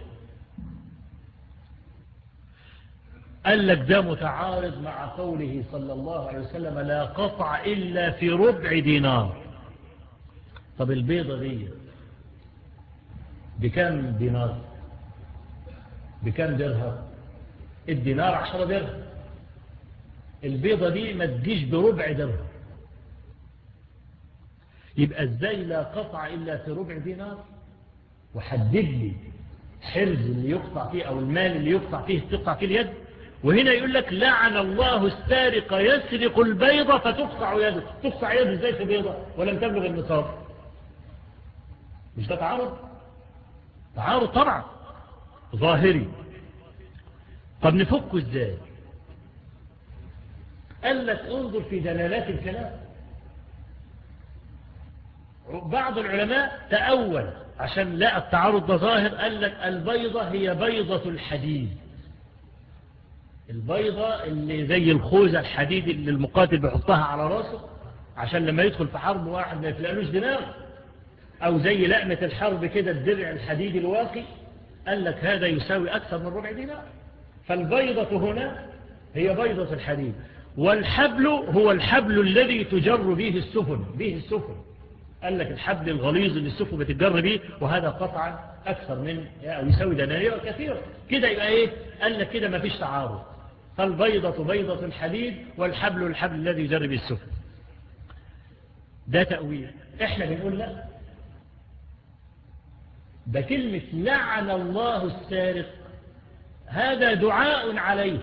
Speaker 1: قال لك ده متعارض مع قوله صلى الله عليه وسلم لا قطع إلا في ربع دينار طب البيضة دي بكم دينار بكم درهم الدينار عشرة درهم البيضة دي ما تجيش بربع درهم يبقى ازاي لا قطع إلا في ربع دينار وحدد لي حرز اللي يقطع فيه أو المال اللي يقطع فيه تقطع فيه اليد وهنا يقول لك لعن الله السارق يسرق البيضة فتقطع يده تقطع يده ازاي في بيضة ولم تبلغ النصاب مش ده تعارض تعارض طبعا ظاهري طب نفكه ازاي قال لك انظر في دلالات الكلام بعض العلماء تأول عشان لا التعارض ده ظاهر قال لك البيضة هي بيضة الحديد البيضة اللي زي الخوذة الحديد اللي المقاتل بيحطها على راسه عشان لما يدخل في حرب واحد ما يفلقلوش دماغ او زي لقمة الحرب كده الدرع الحديد الواقي قال لك هذا يساوي اكثر من ربع دينار فالبيضة هنا هي بيضة الحديد والحبل هو الحبل الذي تجر به السفن به السفن قال لك الحبل الغليظ اللي السفن بتجر به وهذا قطعا أكثر من أو يساوي دنانير كثيرة كده يبقى إيه قال لك كده ما فيش تعارض فالبيضة بيضة الحديد والحبل الحبل الذي يجر به السفن ده تأويل احنا بنقول لا ده كلمة لعن الله السارق هذا دعاء عليه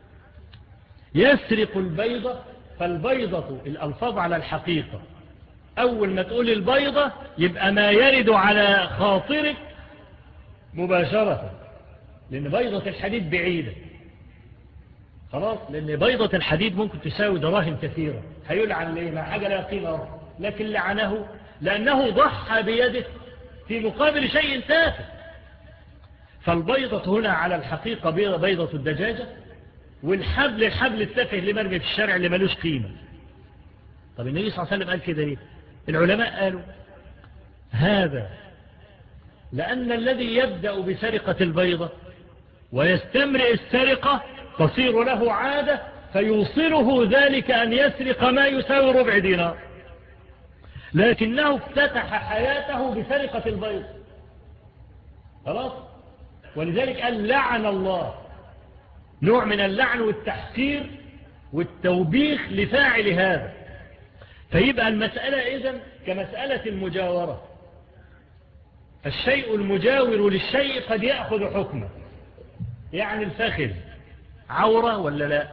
Speaker 1: يسرق البيضة فالبيضة الألفاظ على الحقيقة أول ما تقول البيضة يبقى ما يرد على خاطرك مباشرة لأن بيضة الحديد بعيدة خلاص لأن بيضة الحديد ممكن تساوي دراهم كثيرة هيلعن ليه ما حاجة لا قيمة لكن لعنه لأنه ضحى بيده في مقابل شيء تافه فالبيضة هنا على الحقيقة بيضة الدجاجة والحبل الحبل التافه اللي مرمي في الشارع اللي ملوش قيمة طب النبي صلى الله عليه وسلم قال كده ليه العلماء قالوا هذا لأن الذي يبدأ بسرقة البيضة ويستمرئ السرقة تصير له عادة فيوصله ذلك أن يسرق ما يساوي ربع دينار لكنه افتتح حياته بسرقة البيض خلاص ولذلك قال لعن الله نوع من اللعن والتحسير والتوبيخ لفاعل هذا فيبقى المسألة إذن كمسألة المجاورة الشيء المجاور للشيء قد يأخذ حكمه يعني الفخذ عورة ولا لا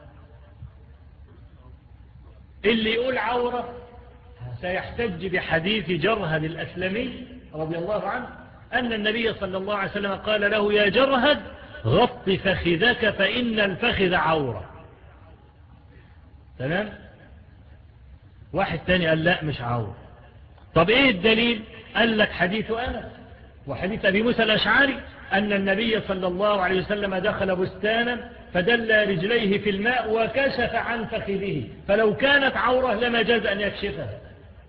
Speaker 1: اللي يقول عورة سيحتج بحديث جرهد الأسلمي رضي الله عنه أن النبي صلى الله عليه وسلم قال له يا جرهد غط فخذك فإن الفخذ عورة تمام واحد تاني قال لا مش عورة طب ايه الدليل قال لك حديث أنا وحديث أبي موسى الأشعري أن النبي صلى الله عليه وسلم دخل بستانا فدل رجليه في الماء وكشف عن فخذه فلو كانت عورة لما جاز أن يكشفها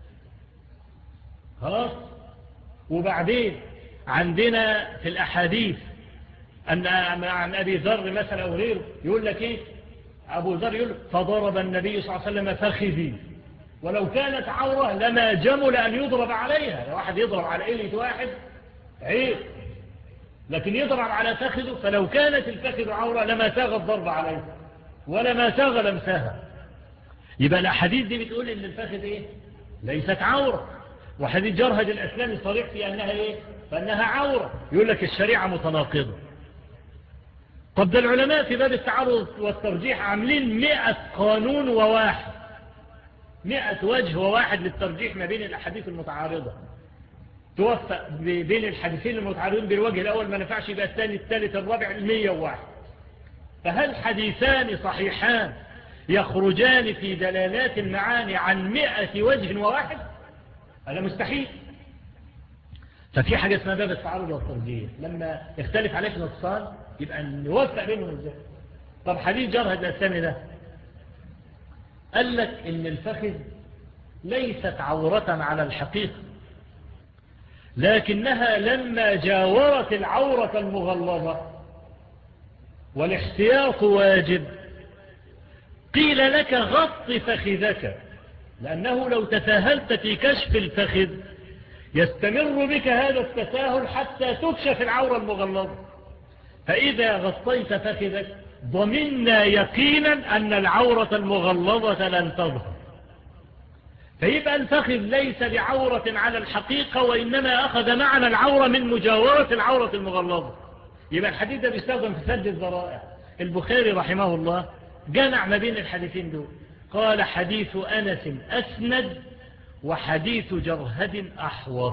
Speaker 1: خلاص وبعدين عندنا في الأحاديث أن عن أبي ذر مثلا أو غيره يقول لك إيه أبو ذر يقول فضرب النبي صلى الله عليه وسلم فخذي ولو كانت عورة لما جمل أن يضرب عليها واحد يضرب على إلة واحد عيب لكن يضرب على فخذه فلو كانت الفخذ عورة لما ساغ الضرب عليه ولما ساغ لمساها يبقى الأحاديث دي بتقول إن الفخذ إيه ليست عورة وحديث جرهد الأسلام صريح في أنها إيه فأنها عورة يقول لك الشريعة متناقضة طب ده العلماء في باب التعرض والترجيح عاملين مئة قانون وواحد مئة وجه وواحد للترجيح ما بين الأحاديث المتعارضة توفق بين الحديثين المتعارضين بالوجه الأول ما نفعش يبقى الثاني الثالث الرابع المية وواحد فهل حديثان صحيحان يخرجان في دلالات المعاني عن مئة وجه وواحد هذا مستحيل ففي حاجة اسمها باب التعارض والترجيح لما يختلف عليك نصان يبقى نوفق بينهم ازاي طب حديث جرهد الأسامي ده قال لك ان الفخذ ليست عورة على الحقيقة لكنها لما جاورت العورة المغلظة والاحتياط واجب قيل لك غط فخذك لأنه لو تساهلت في كشف الفخذ يستمر بك هذا التساهل حتى تكشف العورة المغلظة فإذا غطيت فخذك ضمنا يقينا أن العورة المغلظة لن تظهر فيبقى الفخذ ليس بعورة على الحقيقة وإنما أخذ معنى العورة من مجاورة العورة المغلظة يبقى الحديث ده بيستخدم في سد الذرائع البخاري رحمه الله جمع ما بين الحديثين دول قال حديث أنس أسند وحديث جرهد أحوط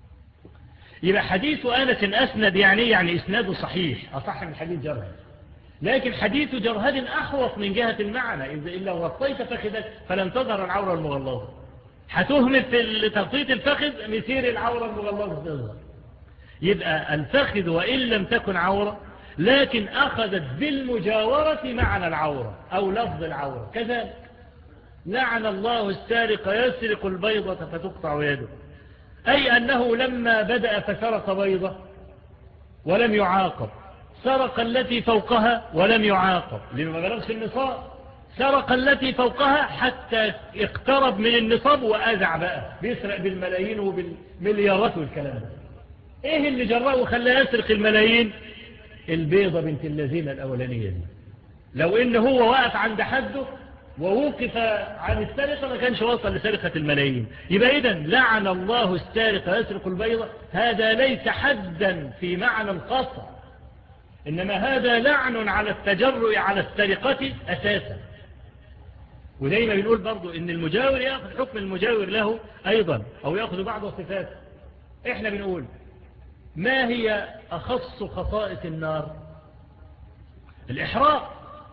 Speaker 1: يبقى حديث أنس أسند يعني يعني إسناده صحيح أصح من حديث جرهد لكن حديث جرهد أحوط من جهة المعنى إذا إلا غطيت فخذك فلن تظهر العورة المغلظة هتهمل في تغطية الفخذ مسير العورة المغلظة تظهر يبقى الفخذ وإن لم تكن عورة لكن أخذت بالمجاورة معنى العورة أو لفظ العورة كذلك لعن الله السارق يسرق البيضة فتقطع يده أي أنه لما بدأ فسرق بيضة ولم يعاقب سرق التي فوقها ولم يعاقب لأنه ما بلغش النصاب سرق التي فوقها حتى اقترب من النصاب وأزع بقى بيسرق بالملايين وبالمليارات والكلام ده ايه اللي جراه وخلاه يسرق الملايين البيضة بنت اللذين الأولانية دي لو ان هو وقف عند حده ووقف عن السرقة ما كانش وصل لسرقة الملايين يبقى إذا لعن الله السارق يسرق البيضة هذا ليس حدا في معنى القصر إنما هذا لعن على التجرؤ على السرقة أساسا ودايما بنقول برضو إن المجاور يأخذ حكم المجاور له أيضا أو يأخذ بعض الصفات إحنا بنقول ما هي أخص خصائص النار الإحراق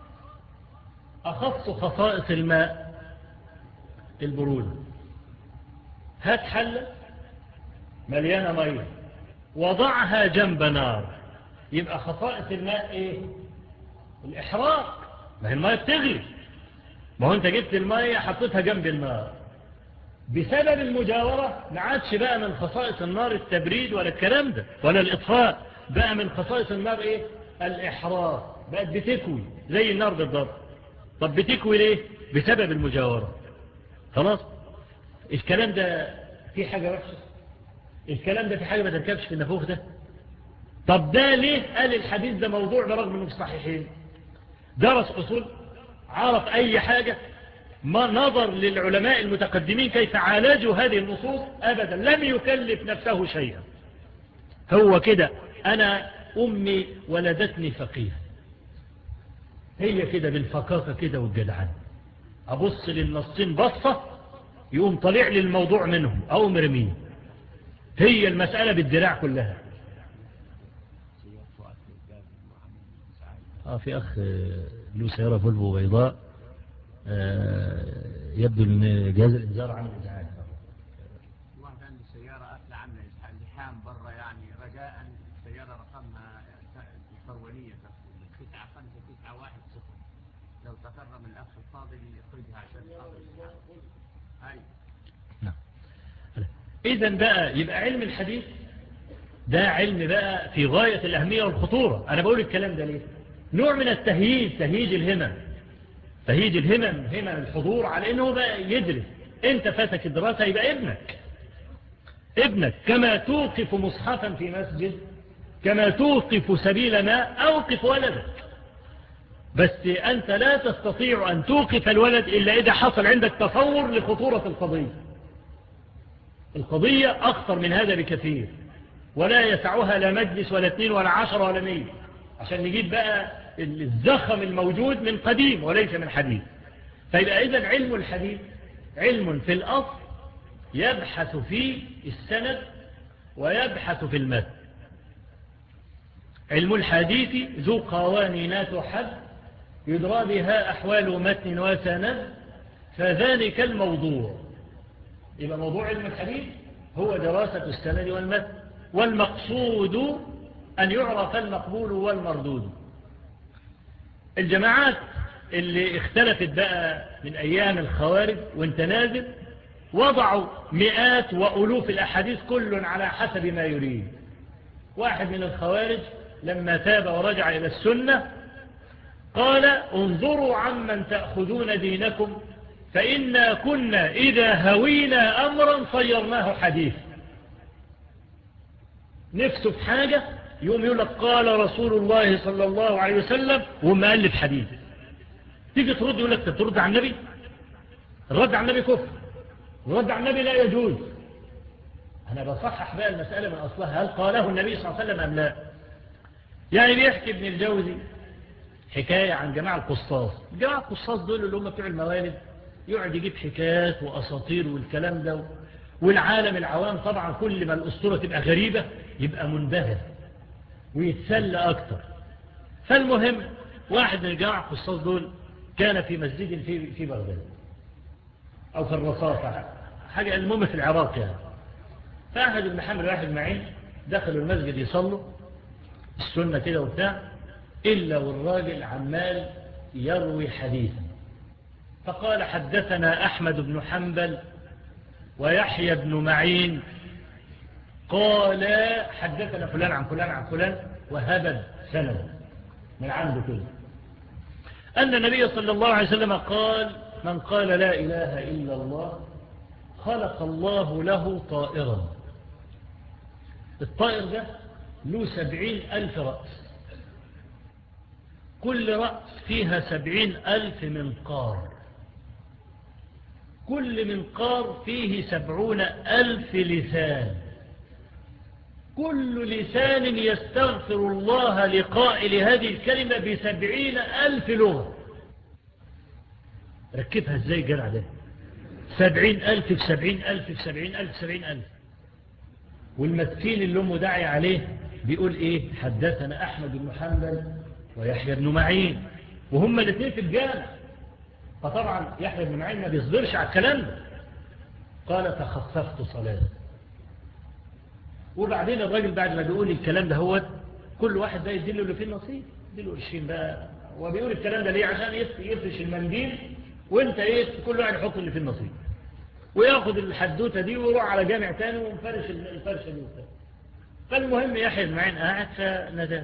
Speaker 1: أخص خصائص الماء البرودة هات حلة مليانة مية وضعها جنب نار يبقى خصائص الماء ايه الإحراق ما هي المية بتغلي ما هو انت جبت المية حطيتها جنب النار بسبب المجاورة ما عادش بقى من خصائص النار التبريد ولا الكلام ده ولا الإطفاء بقى من خصائص النار ايه الإحراق بقت بتكوي زي النار بالضبط طب بتكوي ليه بسبب المجاورة خلاص الكلام ده في حاجة وحشة الكلام ده في حاجة ما تركبش في النفوخ ده طب ده ليه قال الحديث ده موضوع برغم انه في الصحيحين درس أصول عرف أي حاجة ما نظر للعلماء المتقدمين كيف عالجوا هذه النصوص أبدا لم يكلف نفسه شيئا هو كده أنا أمي ولدتني فقيه هي كده بالفقاقة كده والجدعان أبص للنصين بصة يقوم طلع لي الموضوع منهم أو مرمين هي المسألة بالدراع كلها آه في أخ له سيارة فولفو بيضاء آه يبدو أن جهاز الإنذار عامل إزعاج
Speaker 2: واحد عنده سيارة أطلع عاملة لحام برا يعني رجاء السيارة رقمها الفرولية تسعة خمسة تسعة واحد صفر لو تكرم الأخ الفاضل يخرجها عشان خاطر هاي
Speaker 1: نعم إذا بقى يبقى علم الحديث ده علم بقى في غاية الأهمية والخطورة أنا بقول الكلام ده ليه نوع من التهييج تهييج الهمم تهييج الهمم همم الحضور على أنه بقى يدرس أنت فاتك الدراسة يبقى ابنك ابنك كما توقف مصحفا في مسجد كما توقف سبيل ماء أوقف ولدك بس أنت لا تستطيع أن توقف الولد إلا إذا حصل عندك تصور لخطورة القضية القضية أخطر من هذا بكثير ولا يسعها لا مجلس ولا اثنين ولا عشر ولا مية عشان نجيب بقى الزخم الموجود من قديم وليس من حديث فيبقى إذا علم الحديث علم في الأصل يبحث في السند ويبحث في المتن علم الحديث ذو قوانينات حد يدرى بها أحوال متن وسند فذلك الموضوع يبقى موضوع علم الحديث هو دراسة السند والمتن والمقصود أن يعرف المقبول والمردود الجماعات اللي اختلفت بقى من أيام الخوارج وانت نازل وضعوا مئات وألوف الأحاديث كل على حسب ما يريد واحد من الخوارج لما تاب ورجع إلى السنة قال انظروا عمن تأخذون دينكم فإنا كنا إذا هوينا أمرا صيرناه حديث نفسه في حاجة يوم يقول لك قال رسول الله صلى الله عليه وسلم وما ألف حديث تيجي ترد يقول لك ترد على النبي الرد على النبي كفر الرد على النبي لا يجوز أنا بصحح بقى المسألة من أصلها هل قاله النبي صلى الله عليه وسلم أم لا يعني بيحكي ابن الجوزي حكاية عن جماعة القصاص جماعة القصاص دول اللي هم بتوع الموالد يقعد يجيب حكايات وأساطير والكلام ده والعالم العوام طبعا كل ما الأسطورة تبقى غريبة يبقى منبهر ويتسلى أكتر فالمهم واحد من الجماعة القصاص دول كان في مسجد في في بغداد أو في الرصافة حاجة المهم في العراق يعني فأحد بن حمل واحد معين دخلوا المسجد يصلوا السنة كده وبتاع إلا والراجل عمال يروي حديثا فقال حدثنا أحمد بن حنبل ويحيى بن معين قال حدثنا فلان عن فلان عن فلان وهبد سند من عنده كده أن النبي صلى الله عليه وسلم قال من قال لا إله إلا الله خلق الله له طائرا الطائر ده له سبعين ألف رأس كل رأس فيها سبعين ألف منقار كل منقار فيه سبعون ألف لسان كل لسان يستغفر الله لقائل هذه الكلمة بسبعين ألف لغة ركبها ازاي جرع ده سبعين ألف في سبعين ألف في سبعين ألف في سبعين ألف والمسكين اللي أمه داعي عليه بيقول إيه حدثنا أحمد بن حنبل ويحيى بن معين وهم الاثنين في الجامع فطبعا يحيى بن معين ما بيصدرش على الكلام ده قال فخففت صلاة وبعدين الراجل بعد ما بيقول الكلام ده هو كل واحد بقى يديله اللي فيه النصيب يديله قرشين بقى وبيقول الكلام ده ليه عشان يفرش المنديل وانت ايه كل واحد يحط اللي فيه النصيب وياخد الحدوته دي ويروح على جامع تاني ومفرش الفرشه دي وبتاع فالمهم يحيى بن معين قاعد فناداه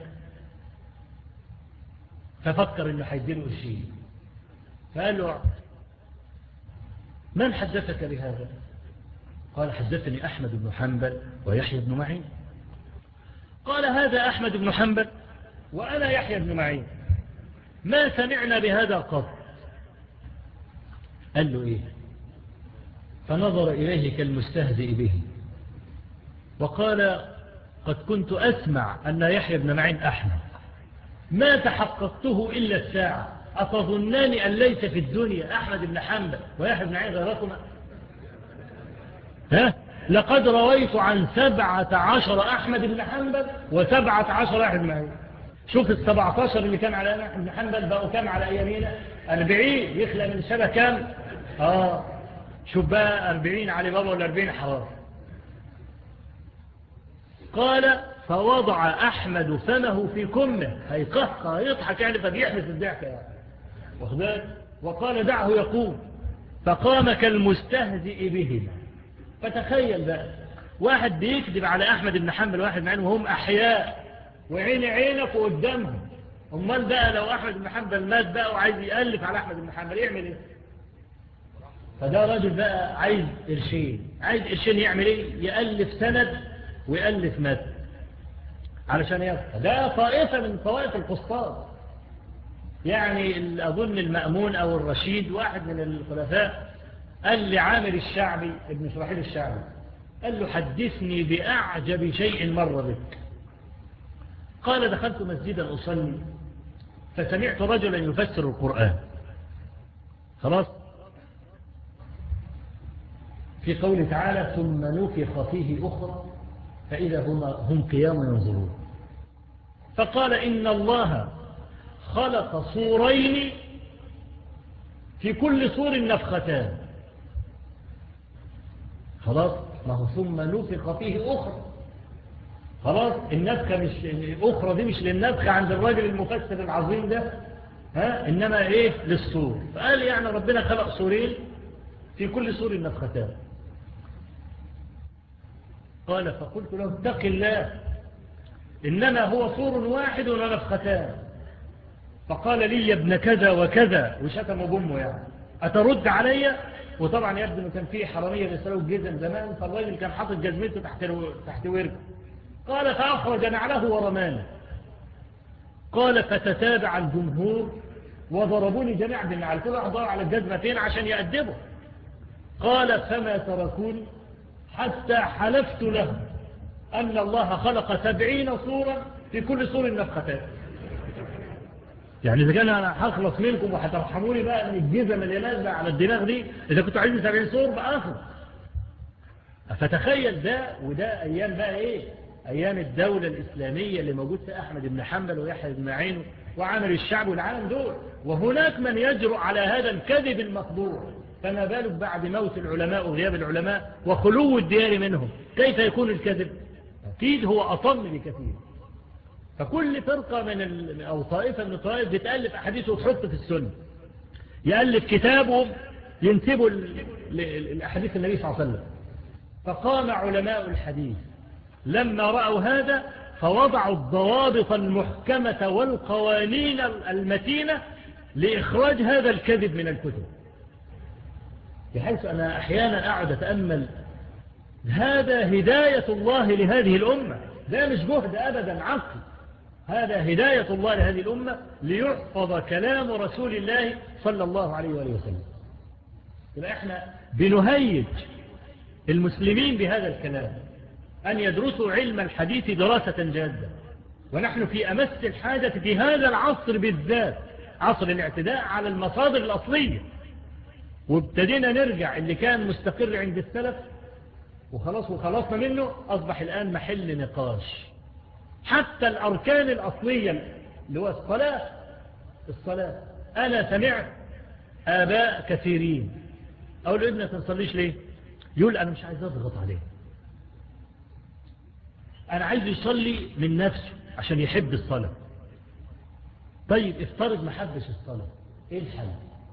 Speaker 1: ففكر انه هيديله قرشين فقال له من حدثك بهذا قال حدثني أحمد بن حنبل ويحيى بن معين قال هذا أحمد بن حنبل وأنا يحيى بن معين ما سمعنا بهذا قط قال له إيه فنظر إليه كالمستهزئ به وقال قد كنت أسمع أن يحيى بن معين أحمد ما تحققته إلا الساعة أتظنان أن ليس في الدنيا أحمد بن حنبل ويحيى بن معين غيركما ها لقد رويت عن سبعة عشر أحمد بن حنبل وسبعة عشر أحمد بن معين شوف السبعة عشر اللي كان على أحمد بن حنبل بقوا كام على أيامينا أربعين يخلق من الشبه كام آه شوف بقى أربعين علي بابا ولا أربعين حرام قال فوضع أحمد فمه في كمه هيقهقه يضحك يعني فبيحمس الضحك يعني واخدان وقال دعه يقوم فقام كالمستهزئ بهما فتخيل بقى واحد بيكذب على أحمد بن حنبل واحد معين وهم أحياء وعين عينك وقدامهم امال بقى لو أحمد بن حنبل مات بقى وعايز يألف على أحمد بن حنبل يعمل إيه فده راجل بقى عايز قرشين عايز قرشين يعمل إيه يألف سند ويألف مات علشان يبقى ده طائفة من طوائف القسطاس يعني أظن المأمون أو الرشيد واحد من الخلفاء قال لعامر الشعبي ابن شراحيل الشعبي قال له حدثني بأعجب شيء مر بك قال دخلت مسجدا أصلي فسمعت رجلا يفسر القرآن خلاص في قوله تعالى ثم نفخ فيه أخرى فإذا هم, هم قيام ينظرون فقال إن الله خلق صورين في كل صور نفختان خلاص ما هو ثم نفخ فيه أخرى خلاص النفخة مش الأخرى دي مش للنفخة عند الراجل المفسر العظيم ده ها إنما إيه للصور فقال يعني ربنا خلق صورين في كل صور نفختان قال فقلت له اتق الله إنما هو صور واحد ونفختان فقال لي يا ابن كذا وكذا وشتم بأمه يعني أترد علي وطبعا يبدو أنه كان فيه حرامية بيسألوا الجزم زمان فالراجل كان حاطط جزمته تحت تحت ورده قال فأخرج نعله ورمانه قال فتتابع الجمهور وضربوني جميعا بالنعل كل واحد ضرب على الجزمة فين عشان يأدبه قال فما تركوني حتى حلفت له أن الله خلق سبعين صورة في كل صور نفختان يعني إذا كان أنا هخلص منكم وهترحموني بقى من الجزم اللي نازلة على الدماغ دي إذا كنتوا عايزين سبعين صور بقى أخذ فتخيل ده وده أيام بقى إيه أيام الدولة الإسلامية اللي موجود في أحمد بن حنبل ويحيى بن معين
Speaker 3: وعامل الشعب والعالم دول وهناك من يجرؤ على هذا الكذب المخضوع فما بالك بعد موت العلماء وغياب العلماء وخلو الديار منهم كيف يكون الكذب أكيد هو أطم بكثير فكل فرقة من ال... أو طائفة من الطائف بتألف أحاديث وتحط في السنة يألف كتابهم ينسبوا الأحاديث النبي صلى الله عليه وسلم فقام علماء الحديث لما رأوا هذا فوضعوا الضوابط المحكمة والقوانين المتينة لإخراج هذا الكذب من الكتب بحيث أنا أحيانا أعد أتأمل هذا هداية الله لهذه الأمة ده مش جهد أبدا عقل هذا هداية الله لهذه الأمة ليحفظ كلام رسول الله صلى الله عليه وآله وسلم يبقى احنا بنهيج المسلمين بهذا الكلام أن يدرسوا علم الحديث دراسة جادة ونحن في أمس الحاجة في هذا العصر بالذات عصر الاعتداء على المصادر الأصلية وابتدينا نرجع اللي كان مستقر عند السلف وخلاص وخلصنا منه أصبح الآن محل نقاش حتى الأركان الأصلية اللي هو الصلاة الصلاة أنا سمعت آباء كثيرين أقول له ابنك تصليش ليه يقول أنا مش عايز أضغط عليه أنا عايز يصلي من نفسه عشان يحب الصلاة طيب افترض ما حبش الصلاة ايه الحل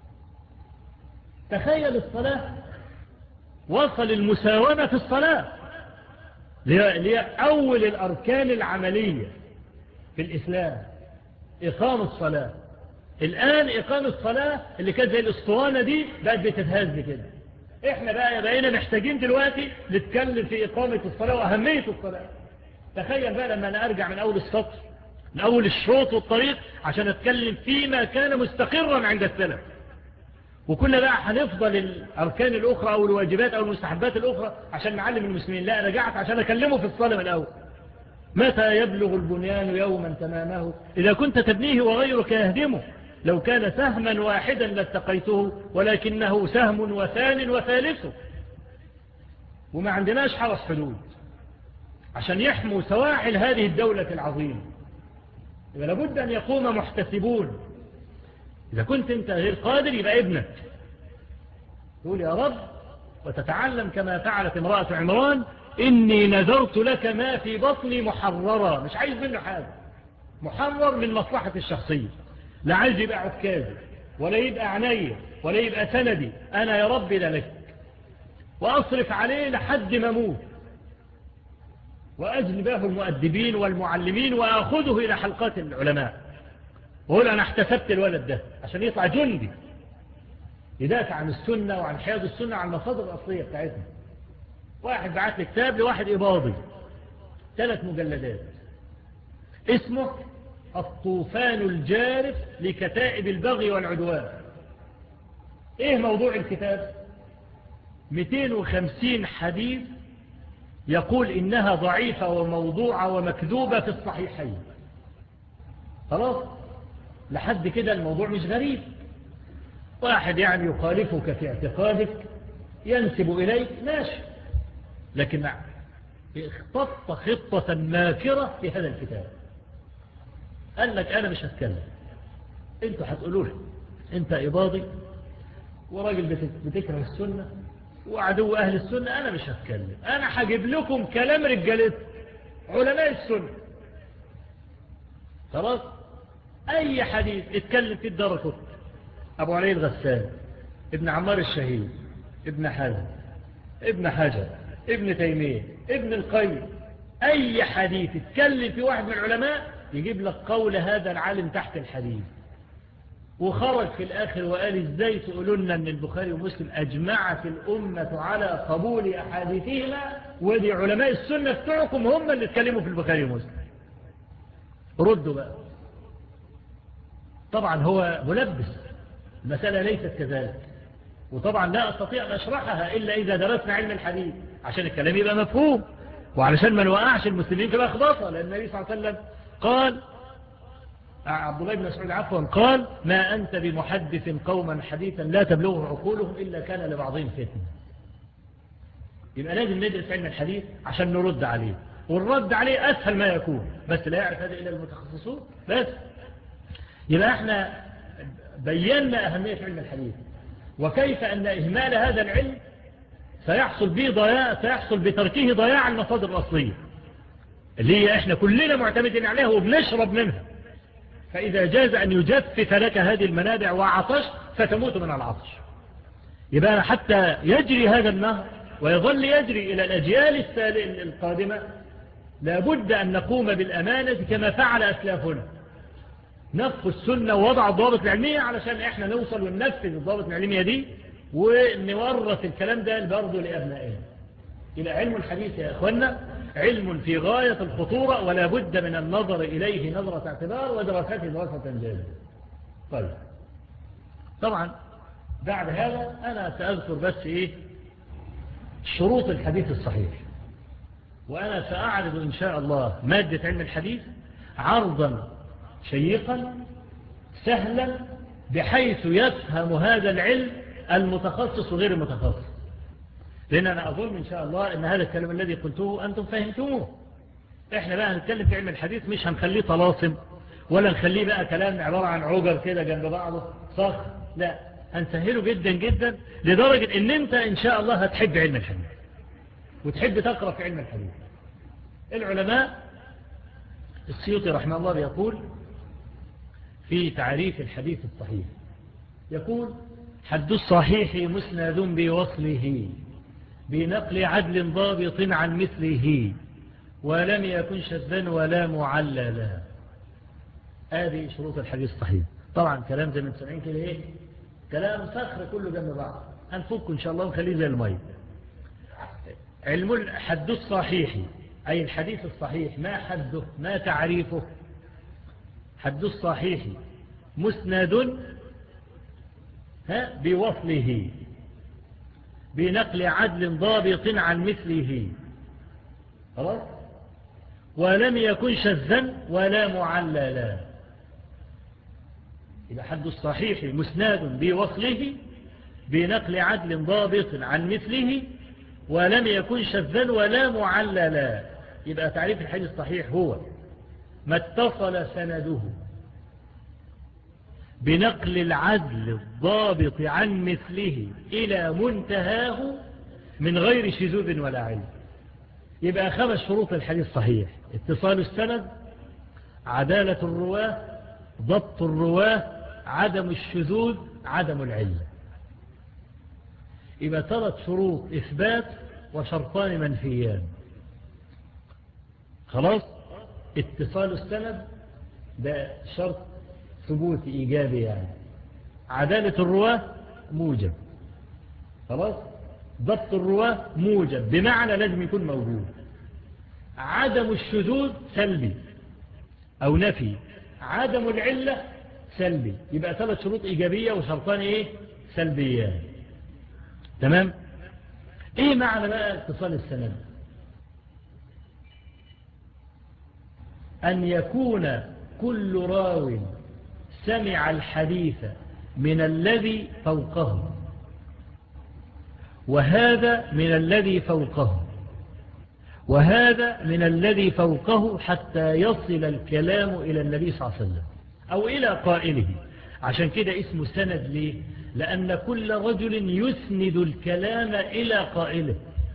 Speaker 3: تخيل الصلاة وصل المساومة في الصلاة اللي هي أول الأركان العملية في الإسلام إقام الصلاة الآن إقام الصلاة اللي كانت زي الاسطوانة دي بقت بتتهز كده احنا بقى بقينا محتاجين دلوقتي نتكلم في إقامة الصلاة وأهمية الصلاة تخيل بقى لما أنا أرجع من أول السطر من أول الشوط والطريق عشان أتكلم فيما كان مستقرا عند السلف وكنا بقى هنفضل الأركان الأخرى أو الواجبات أو المستحبات الأخرى عشان نعلم المسلمين لا رجعت عشان أكلمه في الصلاة من الأول متى يبلغ البنيان يوما تمامه إذا كنت تبنيه وغيرك يهدمه لو كان سهما واحدا لاتقيته ولكنه سهم وثان وثالث وما عندناش حرس حدود عشان يحموا سواحل هذه الدولة العظيمة إذا لابد أن يقوم محتسبون إذا كنت أنت غير قادر يبقى ابنك تقول يا رب وتتعلم كما فعلت امرأة عمران إني نذرت لك ما في بطني محررا مش عايز منه حاجة محرر من مصلحة الشخصية لا عايز يبقى عكازي ولا يبقى عنية ولا يبقى سندي أنا يا رب لك وأصرف عليه لحد ما موت وأجلباه المؤدبين والمعلمين وأخذه إلى حلقات العلماء وقول أنا احتسبت الولد ده عشان يطلع جندي يدافع عن السنة وعن حياة السنة عن المصادر الأصلية بتاعتنا واحد بعت لي كتاب لواحد إباضي ثلاث مجلدات اسمه الطوفان الجارف لكتائب البغي والعدوان ايه موضوع الكتاب 250 حديث يقول إنها ضعيفة وموضوعة ومكذوبة في الصحيحين خلاص لحد كده الموضوع مش غريب واحد يعني يخالفك في اعتقادك ينسب إليك ماشي لكن اختط خطة ماكرة في هذا الكتاب قال لك أنا مش هتكلم انتوا هتقولوا لي انت إباضي وراجل بتكره السنة وعدو أهل السنة أنا مش هتكلم أنا هجيب لكم كلام رجالت علماء السنة خلاص أي حديث اتكلم في الدركت أبو علي الغسان ابن عمار الشهيد ابن حزم ابن حجر ابن تيمية ابن القيم أي حديث اتكلم في واحد من العلماء يجيب لك قول هذا العالم تحت الحديث وخرج في الآخر وقال ازاي تقولون ان البخاري ومسلم أجمعت الأمة على قبول أحاديثهما ودي علماء السنة بتوعكم هم اللي اتكلموا في البخاري ومسلم ردوا بقى طبعا هو ملبس المسألة ليست كذلك وطبعا لا أستطيع أن أشرحها إلا إذا درسنا علم الحديث عشان الكلام يبقى مفهوم وعلشان ما نوقعش المسلمين في الأخباطة لأن النبي صلى الله عليه وسلم قال عبد الله بن مسعود عفوا قال ما أنت بمحدث قوما حديثا لا تبلغه عقولهم إلا كان لبعضهم فتنة يبقى لازم ندرس علم الحديث عشان نرد عليه والرد عليه أسهل ما يكون بس لا يعرف هذا إلا المتخصصون بس يبقى احنا بينا أهمية علم الحديث وكيف أن إهمال هذا العلم سيحصل به ضياع سيحصل بتركه ضياع المصادر الأصلية اللي هي احنا كلنا معتمدين عليها وبنشرب منها فإذا جاز أن يجفف لك هذه المنابع وعطش فتموت من العطش يبقى حتى يجري هذا النهر ويظل يجري إلى الأجيال القادمة لابد أن نقوم بالأمانة كما فعل أسلافنا نفق السنة ووضع الضوابط العلمية علشان احنا نوصل وننفذ الضوابط العلمية دي ونورث الكلام ده برضه لأبنائنا إلى علم الحديث يا أخوانا علم في غاية الخطورة ولا بد من النظر إليه نظرة اعتبار ودراسته دراسة جادة طيب طبعا بعد هذا أنا سأذكر بس إيه شروط الحديث الصحيح وأنا سأعرض إن شاء الله مادة علم الحديث عرضا شيقا سهلا بحيث يفهم هذا العلم المتخصص وغير المتخصص لأن أنا أظن إن شاء الله أن هذا الكلام الذي قلته أنتم فهمتموه إحنا بقى هنتكلم في علم الحديث مش هنخليه طلاسم ولا نخليه بقى كلام عبارة عن عجر كده جنب بعضه صخر لا هنسهله جدا جدا لدرجة ان انت ان شاء الله هتحب علم الحديث وتحب تقرأ في علم الحديث العلماء السيوطي رحمه الله يقول في تعريف الحديث الصحيح يقول حد الصحيح مسند بوصله بنقل عدل ضابط عن مثله ولم يكن شذا ولا معللا هذه شروط الحديث الصحيح طبعا كلام زي من سمعين كده ايه كلام صخر كله جنب بعض هنفك ان شاء الله ونخليه زي المي علم الحد الصحيح أي الحديث الصحيح ما حده ما تعريفه حد الصحيح مسند بوصله بنقل عدل ضابط عن مثله خلاص ولم يكن شذا ولا معللا إذا حد الصحيح مسناد بوصله بنقل عدل ضابط عن مثله ولم يكن شذا ولا معللا يبقى تعريف الحديث الصحيح هو ما اتصل سنده بنقل العدل الضابط عن مثله إلى منتهاه من غير شذوذ ولا علم يبقى خمس شروط الحديث صحيح اتصال السند عدالة الرواه ضبط الرواه عدم الشذوذ عدم العلة يبقى ثلاث شروط إثبات وشرطان منفيان خلاص اتصال السند ده شرط ثبوت إيجابي يعني عدالة الرواة موجب خلاص ضبط الرواة موجب بمعنى لازم يكون موجود عدم الشذوذ سلبي أو نفي عدم العلة سلبي يبقى ثلاث شروط إيجابية وشرطان إيه سلبيان تمام إيه معنى بقى اتصال السند أن يكون كل راو سمع الحديث من الذي فوقه وهذا من الذي فوقه وهذا من الذي فوقه حتى يصل الكلام إلى النبي صلى الله عليه وسلم أو إلى قائله عشان كده اسمه سند ليه لأن كل رجل يسند الكلام إلى قائله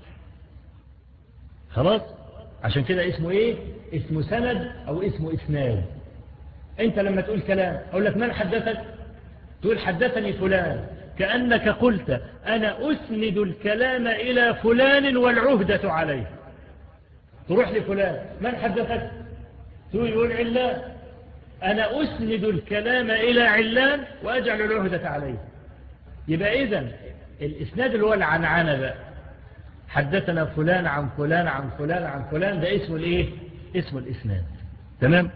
Speaker 3: خلاص عشان كده اسمه ايه اسمه سند او اسمه اسناد انت لما تقول كلام اقول لك من حدثك تقول حدثني فلان كأنك قلت أنا أسند الكلام إلى فلان والعهدة عليه تروح لفلان من حدثك تقول يقول علان أنا أسند الكلام إلى علان وأجعل العهدة عليه يبقى إذن الإسناد اللي هو العنعنة بقى حدثنا فلان عن فلان عن فلان عن فلان ده اسمه الايه اسمه الاسناد تمام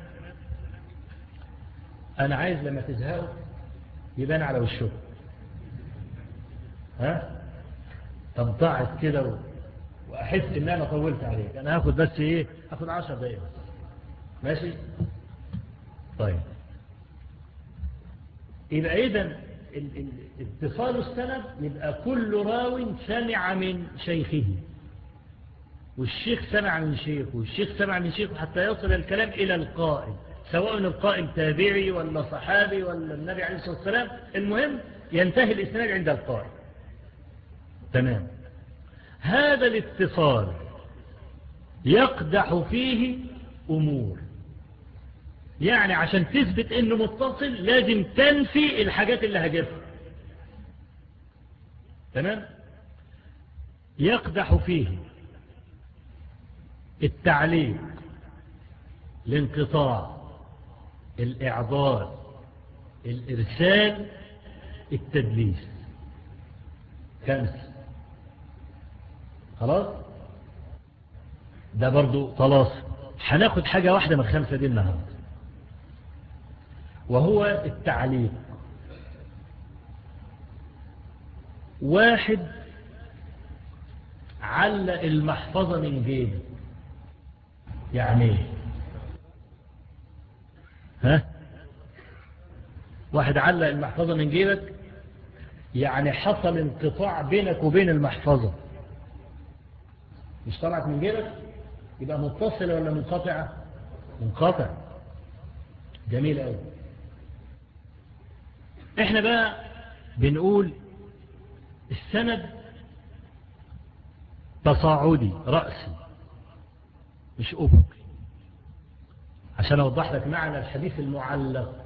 Speaker 3: انا عايز لما تزهقوا يبان على وشكم ها تنطعت كده و... واحس ان انا طولت عليك انا هاخد بس ايه هاخد عشر دقيقة ماشي طيب يبقى اذا اتصال السند يبقى كل راو سمع من شيخه والشيخ سمع من شيخه والشيخ سمع من شيخه حتى يصل الكلام إلى القائل سواء القائل تابعي ولا صحابي ولا النبي عليه الصلاة والسلام المهم ينتهي الإسناد عند القائل تمام هذا الاتصال يقدح فيه أمور يعني عشان تثبت انه متصل لازم تنفي الحاجات اللي هجبها تمام يقدح فيه التعليق الانقطاع الإعضال الإرسال التدليس خمس خلاص ده برضو خلاص هناخد حاجة واحدة من الخمسة دي النهاردة وهو التعليق واحد علق المحفظة من جيبه يعني ايه ها واحد علق المحفظة من جيبك يعني حصل انقطاع بينك وبين المحفظة مش طلعت من جيبك يبقى متصلة ولا منقطعة منقطع جميل قوي احنا بقى بنقول السند تصاعدي رأسي مش أفقي عشان أوضح لك معنى الحديث المعلق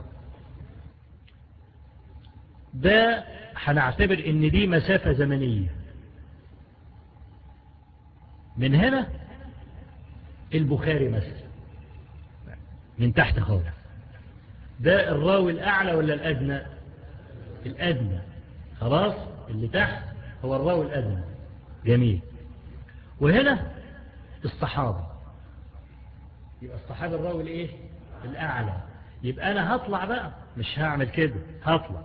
Speaker 3: ده هنعتبر ان دي مسافة زمنية من هنا البخاري مثلا من تحت خالص ده الراوي الأعلى ولا الأدنى الأدنى خلاص اللي تحت هو الراوي الأدنى جميل وهنا الصحابة يبقى الصحابة الراوي الايه الأعلى يبقى أنا هطلع بقى مش هعمل كده هطلع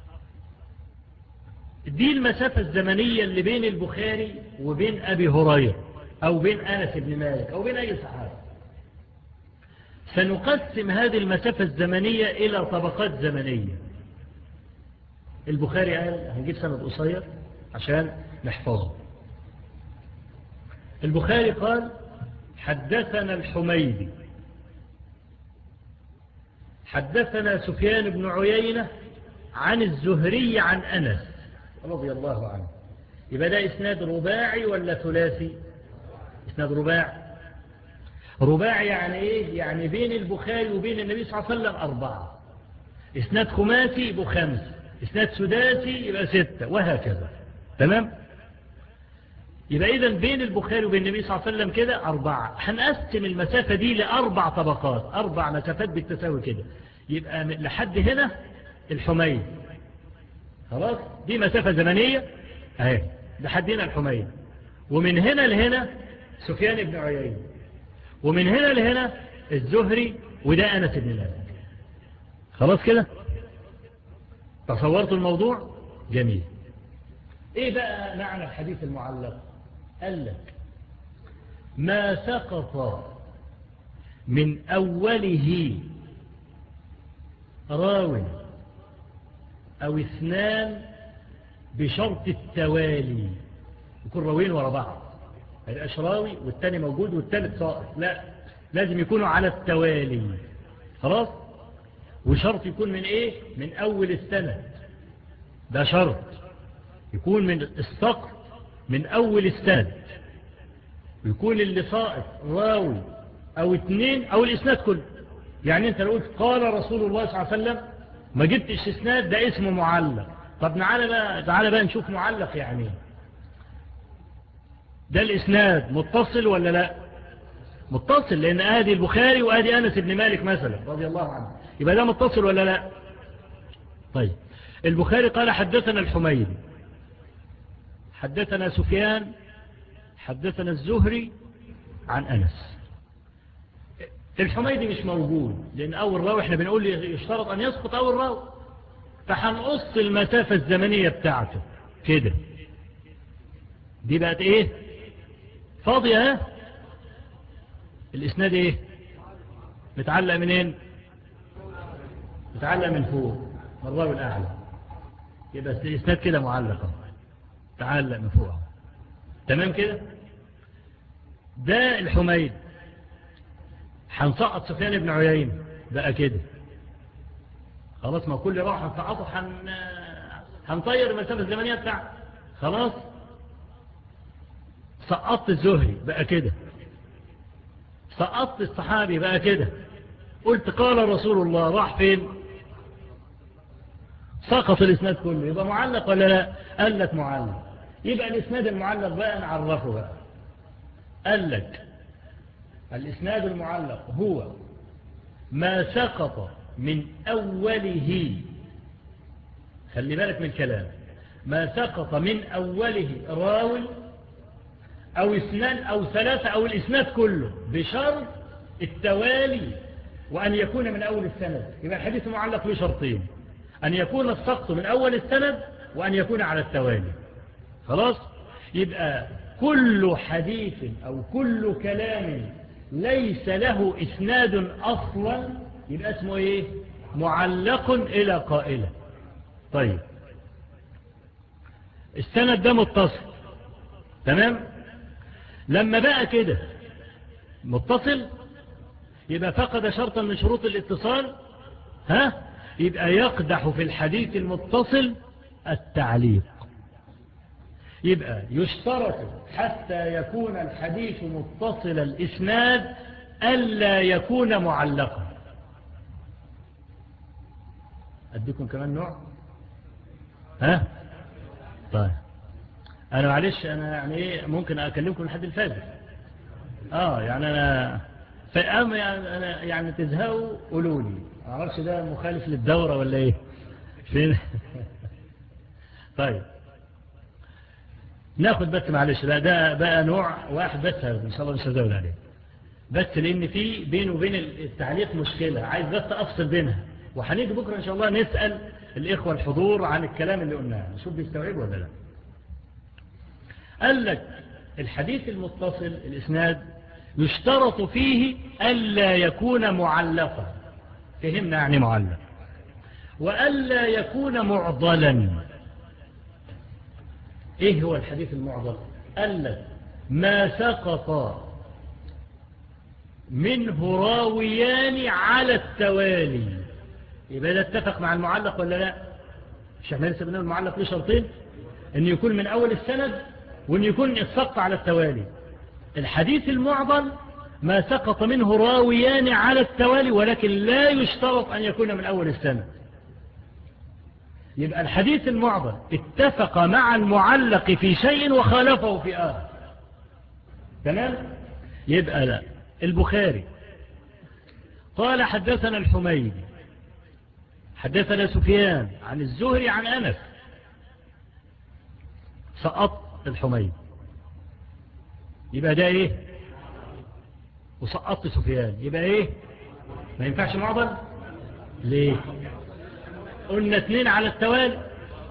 Speaker 3: دي المسافة الزمنية اللي بين البخاري وبين أبي هريرة أو بين أنس بن مالك أو بين أي صحابي سنقسم هذه المسافة الزمنية إلى طبقات زمنية البخاري قال هنجيب سند قصير عشان نحفظه البخاري قال حدثنا الحميدي حدثنا سفيان بن عيينة عن الزهري عن أنس رضي الله عنه يبقى ده إسناد رباعي ولا ثلاثي إسناد رباعي رباعي يعني إيه يعني بين البخاري وبين النبي صلى الله عليه وسلم أربعة إسناد خماسي يبقى خمس إسناد سداسي يبقى ستة وهكذا تمام يبقى إذا بين البخاري وبين النبي صلى الله عليه وسلم كده أربعة هنقسم المسافة دي لأربع طبقات أربع مسافات بالتساوي كده يبقى لحد هنا الحميد خلاص دي مسافة زمنية اهي لحد هنا الحميد ومن هنا لهنا سفيان بن عيين ومن هنا لهنا الزهري وده أنس بن مالك خلاص كده تصورت الموضوع جميل ايه بقى معنى الحديث المعلق قال لك ما سقط من أوله راو أو اثنان بشرط التوالي يكون راوين ورا بعض الأش راوي والتاني موجود والتالت ساقط لا لازم يكونوا على التوالي خلاص وشرط يكون من ايه من أول السنة ده شرط يكون من السقط من أول السند ويكون اللي ساقط راوي أو اتنين أو الإسناد كله يعني أنت لو قلت قال رسول الله صلى الله عليه وسلم ما جبتش إسناد ده اسمه معلق طب تعالى بقى, تعالى بقى نشوف معلق يعني ده الإسناد متصل ولا لا متصل لأن آدي البخاري وآدي أنس بن مالك مثلا رضي الله عنه يبقى ده متصل ولا لا طيب البخاري قال حدثنا الحميدي حدثنا سفيان حدثنا الزهري عن أنس الحميدي مش موجود لأن أول راوي احنا بنقول يشترط أن يسقط أول راوي فحنقص المسافة الزمنية بتاعته كده دي بقت ايه فاضية ها الاسناد ايه متعلق منين متعلق من فوق من الراوي الأعلى يبقى الاسناد كده معلقة تعلق من فوق تمام كده ده الحميد هنسقط سفيان بن عيين بقى كده خلاص ما كل روح هنسقطه حن... هنطير المسافة الزمنية بتاعته خلاص سقطت الزهري بقى كده سقطت الصحابي بقى كده قلت قال رسول الله راح فين سقط الاسناد كله يبقى معلق ولا لا قال لك معلق يبقى الاسناد المعلق بقى نعرفه بقى قال لك الاسناد المعلق هو ما سقط من أوله خلي بالك من الكلام ما سقط من أوله راوي أو اثنان أو ثلاثة أو الإسناد كله بشرط التوالي وأن يكون من أول السند يبقى الحديث معلق له شرطين أن يكون السقط من أول السند وأن يكون على التوالي خلاص يبقى كل حديث أو كل كلام ليس له إسناد أصلا يبقى اسمه إيه معلق إلى قائلة طيب السند ده متصل تمام لما بقى كده متصل يبقى فقد شرطا من شروط الاتصال ها يبقى يقدح في الحديث المتصل التعليق يبقى يشترط حتى يكون الحديث متصل الإسناد ألا يكون معلقا أديكم كمان نوع ها طيب أنا معلش أنا يعني إيه ممكن أكلمكم لحد الفجر آه يعني أنا فأم يعني, أنا يعني تزهقوا قولوا لي معرفش ده مخالف للدورة ولا إيه فين طيب ناخد بس معلش لا ده بقى نوع واحد بس ان شاء الله مش هزود عليه بس لان في بينه وبين التعليق مشكلة عايز بس افصل بينها وهنيجي بكرة ان شاء الله نسأل الاخوة الحضور عن الكلام اللي قلناه نشوف بيستوعبوا ولا لا قال لك الحديث المتصل الاسناد يشترط فيه ألا يكون معلقا فهمنا يعني معلق وألا يكون معضلا ايه هو الحديث المعضل قال لك ما سقط منه راويان على التوالي يبقى ده اتفق مع المعلق ولا لا مش احنا لسه بنقول المعلق له شرطين ان يكون من اول السند وان يكون السقط على التوالي الحديث المعضل ما سقط منه راويان على التوالي ولكن لا يشترط ان يكون من اول السند يبقى الحديث المعضل اتفق مع المعلق في شيء وخالفه في آخر تمام يبقى لا البخاري قال حدثنا الحميدي حدثنا سفيان عن الزهري عن أنس سقط الحميدي يبقى ده ايه وسقطت سفيان يبقى ايه ما ينفعش معضل ليه قلنا اثنين على التوالي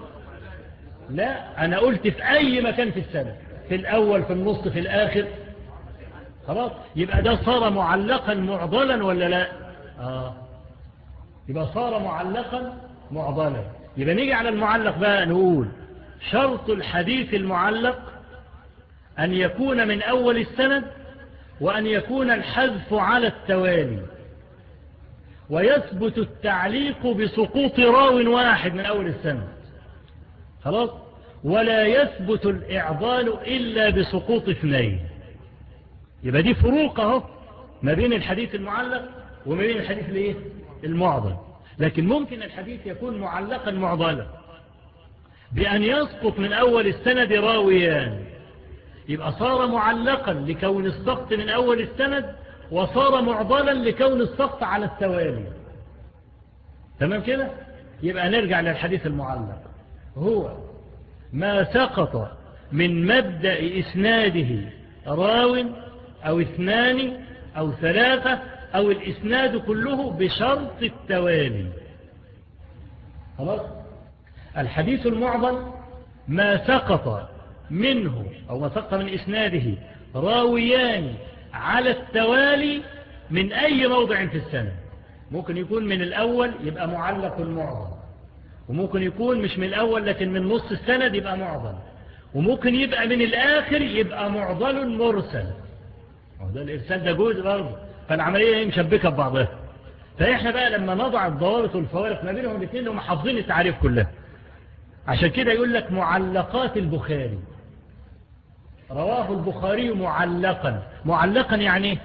Speaker 3: لا انا قلت في اي مكان في السنة في الاول في النص في الاخر خلاص يبقى ده صار معلقا معضلا ولا لا آه. يبقى صار معلقا معضلا يبقى نيجي على المعلق بقى نقول شرط الحديث المعلق أن يكون من أول السند وأن يكون الحذف على التوالي ويثبت التعليق بسقوط راو واحد من أول السنة خلاص ولا يثبت الإعضال إلا بسقوط اثنين يبقى دي فروق اهو ما بين الحديث المعلق وما بين الحديث الايه المعضل لكن ممكن الحديث يكون معلقا معضلا بأن يسقط من أول السند راويان يبقى صار معلقا لكون السقط من أول السند وصار معضلا لكون السقط على التوالي تمام كده يبقى نرجع للحديث المعلق هو ما سقط من مبدأ إسناده راو أو اثنان أو ثلاثة أو الإسناد كله بشرط التوالي خلاص الحديث المعضل ما سقط منه أو ما سقط من إسناده راويان على التوالي من أي موضع في السنة ممكن يكون من الأول يبقى معلق المعضل وممكن يكون مش من الأول لكن من نص السند يبقى معضل وممكن يبقى من الآخر يبقى معضل مرسل ده الإرسال ده جزء برضه فالعملية هي مشبكة ببعضها فإحنا بقى لما نضع الضوابط والفوارق ما بينهم الاثنين هم حافظين التعريف كلها عشان كده يقول لك معلقات البخاري رواه البخاري معلقا معلقا يعني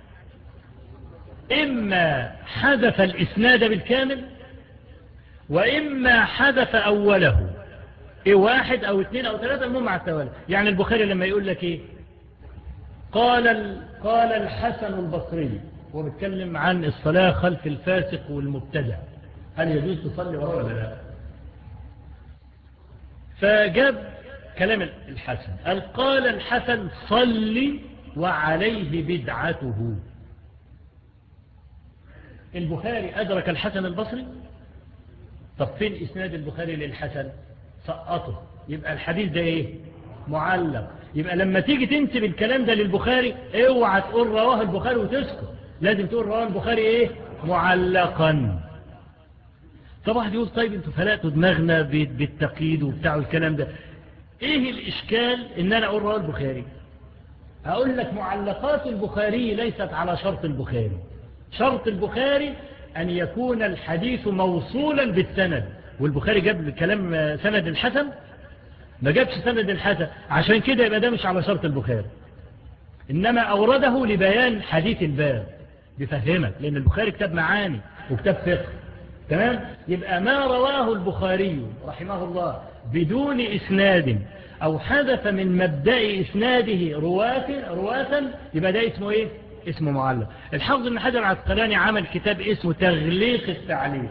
Speaker 3: إما حذف الإسناد بالكامل وإما حذف أوله إيه واحد أو اثنين أو ثلاثة المهم مع التوالي يعني البخاري لما يقول لك إيه قال قال الحسن البصري هو بيتكلم عن الصلاة خلف الفاسق والمبتدع هل يجوز تصلي وراه ولا لا فجاب كلام الحسن قال قال الحسن صلي وعليه بدعته البخاري أدرك الحسن البصري طب فين إسناد البخاري للحسن سقطه يبقى الحديث ده إيه معلق يبقى لما تيجي تنسب الكلام ده للبخاري اوعى تقول رواه البخاري وتسكت لازم تقول رواه البخاري ايه معلقا طب واحد يقول طيب انتوا فلقتوا دماغنا بالتقييد وبتاع الكلام ده ايه الاشكال ان انا اقول رواه البخاري اقول لك معلقات البخاري ليست على شرط البخاري شرط البخاري ان يكون الحديث موصولا بالسند والبخاري جاب كلام سند الحسن ما جابش سند الحسن عشان كده يبقى ده مش على شرط البخاري إنما أورده لبيان حديث الباب بفهمك لأن البخاري كتاب معاني وكتاب فقه تمام يبقى ما رواه البخاري رحمه الله بدون إسناد أو حذف من مبدأ إسناده رواة رواة يبقى ده اسمه إيه اسمه معلق الحافظ ابن حجر العسقلاني عمل كتاب اسمه تغليق التعليق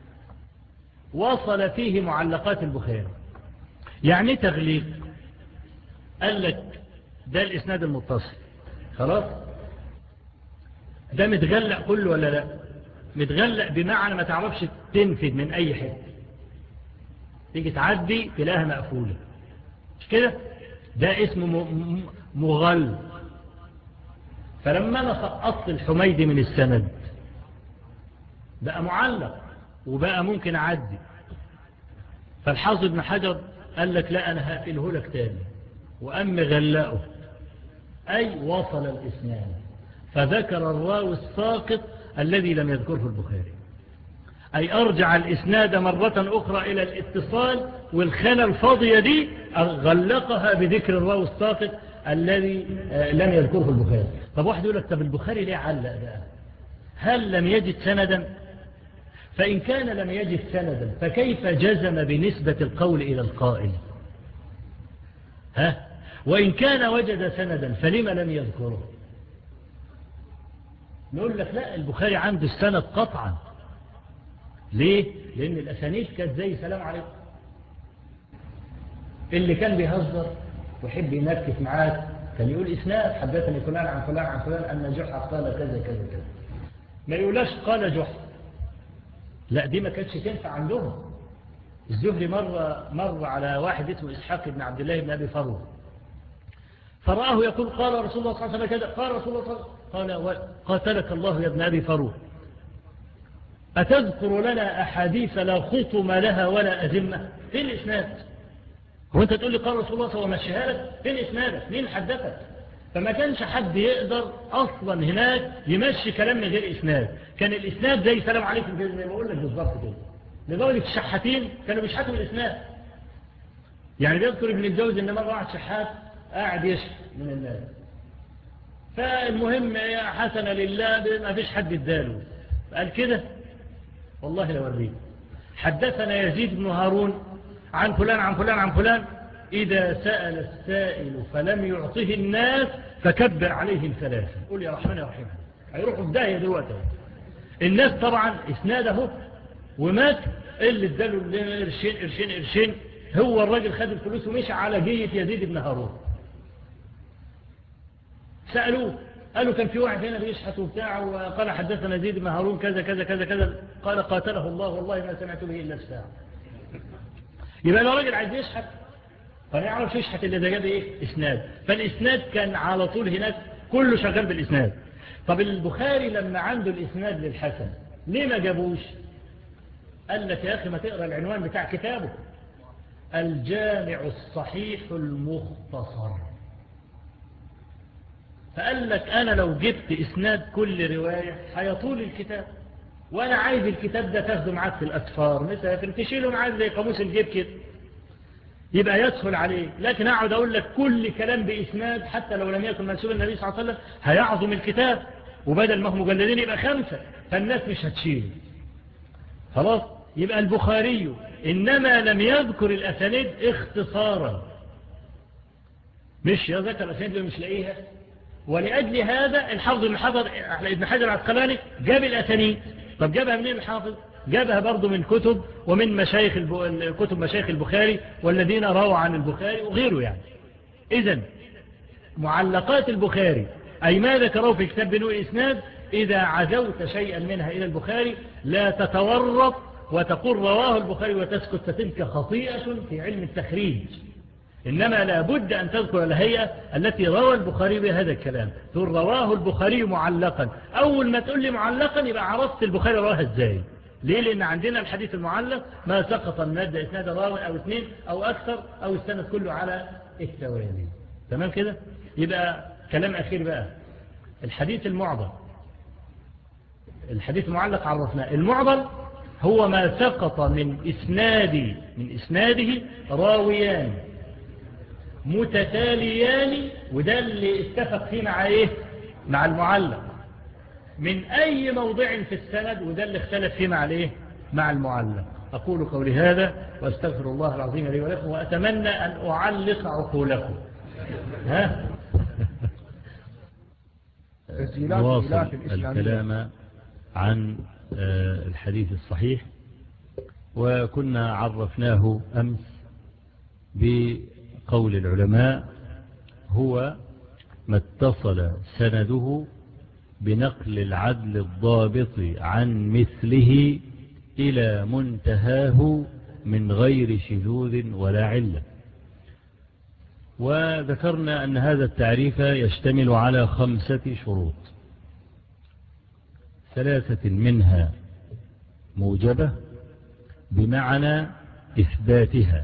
Speaker 3: وصل فيه معلقات البخاري يعني تغليق قال لك ده الإسناد المتصل خلاص ده متغلق كله ولا لا متغلق بمعنى ما تعرفش تنفذ من أي حته تيجي تعدي تلاقيها مقفولة مش كده ده اسمه مغل فلما أنا سقطت الحميدي من السند بقى معلق وبقى ممكن أعدي فالحافظ ابن حجر قال لك لا أنا هقفله لك تاني وأم غلقه أي وصل الإسنان فذكر الراوي الساقط الذي لم يذكره البخاري أي أرجع الإسناد مرة أخرى إلى الاتصال والخانة الفاضية دي غلقها بذكر الراوي الساقط الذي لم يذكره البخاري طب واحد يقول لك طب البخاري ليه علق بقى هل لم يجد سندا فإن كان لم يجد سندا فكيف جزم بنسبة القول إلى القائل ها وإن كان وجد سندا فلم لم يذكره نقول لك لا البخاري عنده السند قطعا ليه لأن الأسانيد كانت زي سلام عليكم اللي كان بيهزر ويحب ينكت معاك كان يقول إسناد حدثني فلان عن فلان عن فلان أن جحا قال كذا كذا كذا ما يقولاش قال جحا لا دي ما كانتش تنفع عندهم الزهري مرة مر على واحد اسمه إسحاق بن عبد الله بن أبي فروه فرآه يقول قال رسول الله صلى الله عليه وسلم كذا قال رسول الله صلى الله عليه وسلم قال قاتلك الله يا ابن أبي فروه أتذكر لنا أحاديث لا خطم لها ولا أذمة فين الإسناد هو أنت تقول لي قال رسول الله صلى الله عليه وسلم لك فين إسنادك مين حدثك فما كانش حد يقدر أصلا هناك يمشي كلام من غير إسناد كان الإسناد زي سلام عليكم زي ما بقول لك بالظبط كده لدرجة الشحاتين كانوا بيشحتوا الإسناد يعني بيذكر ابن الجوز إن مرة واحد شحات قاعد يشحت من الناس فالمهم يا حسن لله ما فيش حد اداله قال كده والله لو أريد حدثنا يزيد بن هارون عن فلان عن فلان عن فلان إذا سأل السائل فلم يعطه الناس فكبر عليه الثلاثة قول يا رحمن يا رحمن هيروحوا في داهية دلوقتي الناس طبعا اسناده ومات اللي اداله قرشين قرشين قرشين هو الراجل خد الفلوس ومشى على جية يزيد بن هارون سألوه قالوا كان في واحد هنا بيشحت وبتاع وقال حدثنا يزيد بن هارون كذا كذا كذا كذا قال قاتله الله والله ما سمعت به إلا الساعة يبقى لو راجل عايز يشحت فما يعرفش يشحت إلا إذا جاب إيه إسناد فالإسناد كان على طول هناك كله شغال بالإسناد طب البخاري لما عنده الإسناد للحسن ليه ما جابوش قال لك يا أخي ما تقرأ العنوان بتاع كتابه الجامع الصحيح المختصر فقال لك أنا لو جبت إسناد كل رواية هيطول الكتاب وانا عايز الكتاب ده تاخده معاك في الاسفار مسافر تشيله معاك زي قاموس الجيب كده يبقى يسهل عليه لكن اقعد اقول لك كل كلام باسناد حتى لو لم يكن منسوب النبي صلى الله عليه وسلم هيعظم الكتاب وبدل ما هم مجلدين يبقى خمسة فالناس مش هتشيله خلاص يبقى البخاري انما لم يذكر الاسانيد اختصارا مش يذكر الاسانيد اللي مش لاقيها ولأجل هذا الحافظ ابن حجر ابن حجر العسقلاني جاب الأسانيد طب جابها منين الحافظ جابها برضو من كتب ومن مشايخ الب... كتب مشايخ البخاري والذين رووا عن البخاري وغيره يعني إذا معلقات البخاري أي ما ذكروا في كتاب بنو إسناد إذا عزوت شيئا منها إلى البخاري لا تتورط وتقول رواه البخاري وتسكت فتلك خطيئة في علم التخريج إنما لابد أن تذكر الهيئة التي روى البخاري بهذا الكلام تقول رواه البخاري معلقا أول ما تقول لي معلقا يبقى عرفت البخاري رواها إزاي ليه لأن عندنا الحديث المعلق ما سقط المادة إسناد راوي أو اثنين أو أكثر أو السند كله على التوالي تمام كده يبقى كلام أخير بقى الحديث المعضل الحديث المعلق عرفناه المعضل هو ما سقط من إسناد من إسناده راويان متتاليان وده اللي اتفق فيه مع ايه مع المعلق من اي موضع في السند وده اللي اختلف فيه مع الايه مع المعلق اقول قولي هذا واستغفر الله العظيم لي ولكم واتمنى ان اعلق عقولكم ها
Speaker 1: نواصل الكلام عن الحديث الصحيح وكنا عرفناه أمس بقول العلماء هو ما اتصل سنده بنقل العدل الضابط عن مثله إلى منتهاه من غير شذوذ ولا علة وذكرنا أن هذا التعريف يشتمل على خمسة شروط ثلاثة منها موجبة بمعنى إثباتها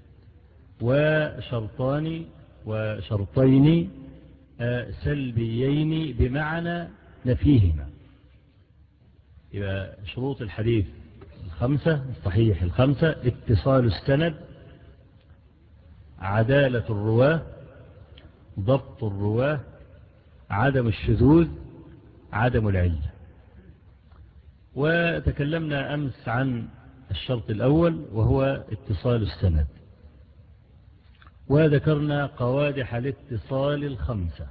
Speaker 1: وشرطان وشرطين سلبيين بمعنى نفيهما يبقى شروط الحديث الخمسة الصحيح الخمسة اتصال السند عدالة الرواه ضبط الرواه عدم الشذوذ عدم العلة وتكلمنا أمس عن الشرط الأول وهو اتصال السند وذكرنا قوادح الاتصال الخمسة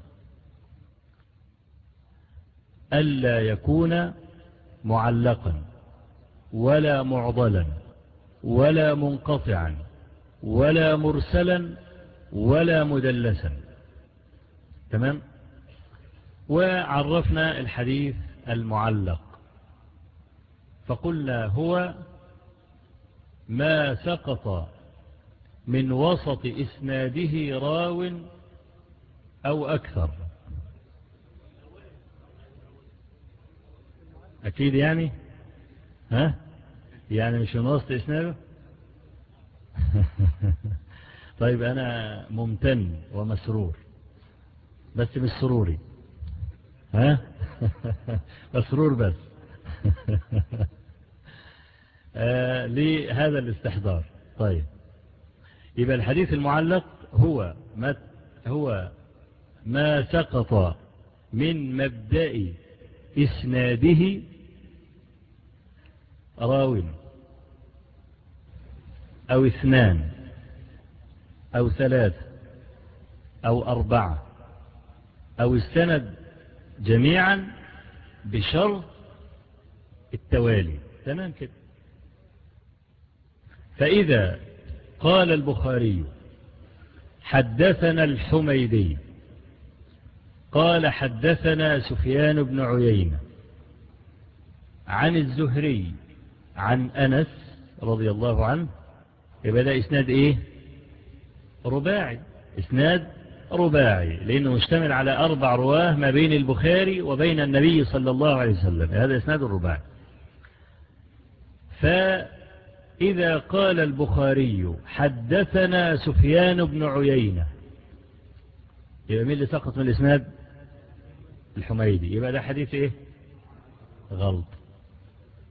Speaker 1: ألا يكون معلقا ولا معضلا ولا منقطعا ولا مرسلا ولا مدلسا تمام وعرفنا الحديث المعلق فقلنا هو ما سقط من وسط إسناده راو أو أكثر أكيد يعني ها يعني مش من وسط إسناده طيب أنا ممتن ومسرور بس مش سروري ها مسرور بس آه لهذا الاستحضار طيب يبقى الحديث المعلق هو ما هو ما سقط من مبدأ إسناده راو أو اثنان أو ثلاث أو أربعة أو السند جميعا بشرط التوالي تمام كده فإذا قال البخاري حدثنا الحميدي قال حدثنا سفيان بن عيينة عن الزهري عن أنس رضي الله عنه يبقى ده إسناد إيه رباعي إسناد رباعي لأنه مشتمل على أربع رواه ما بين البخاري وبين النبي صلى الله عليه وسلم هذا إسناد الرباعي فإذا قال البخاري حدثنا سفيان بن عيينة يبقى مين اللي سقط من الإسناد الحميدي يبقى ده حديث إيه غلط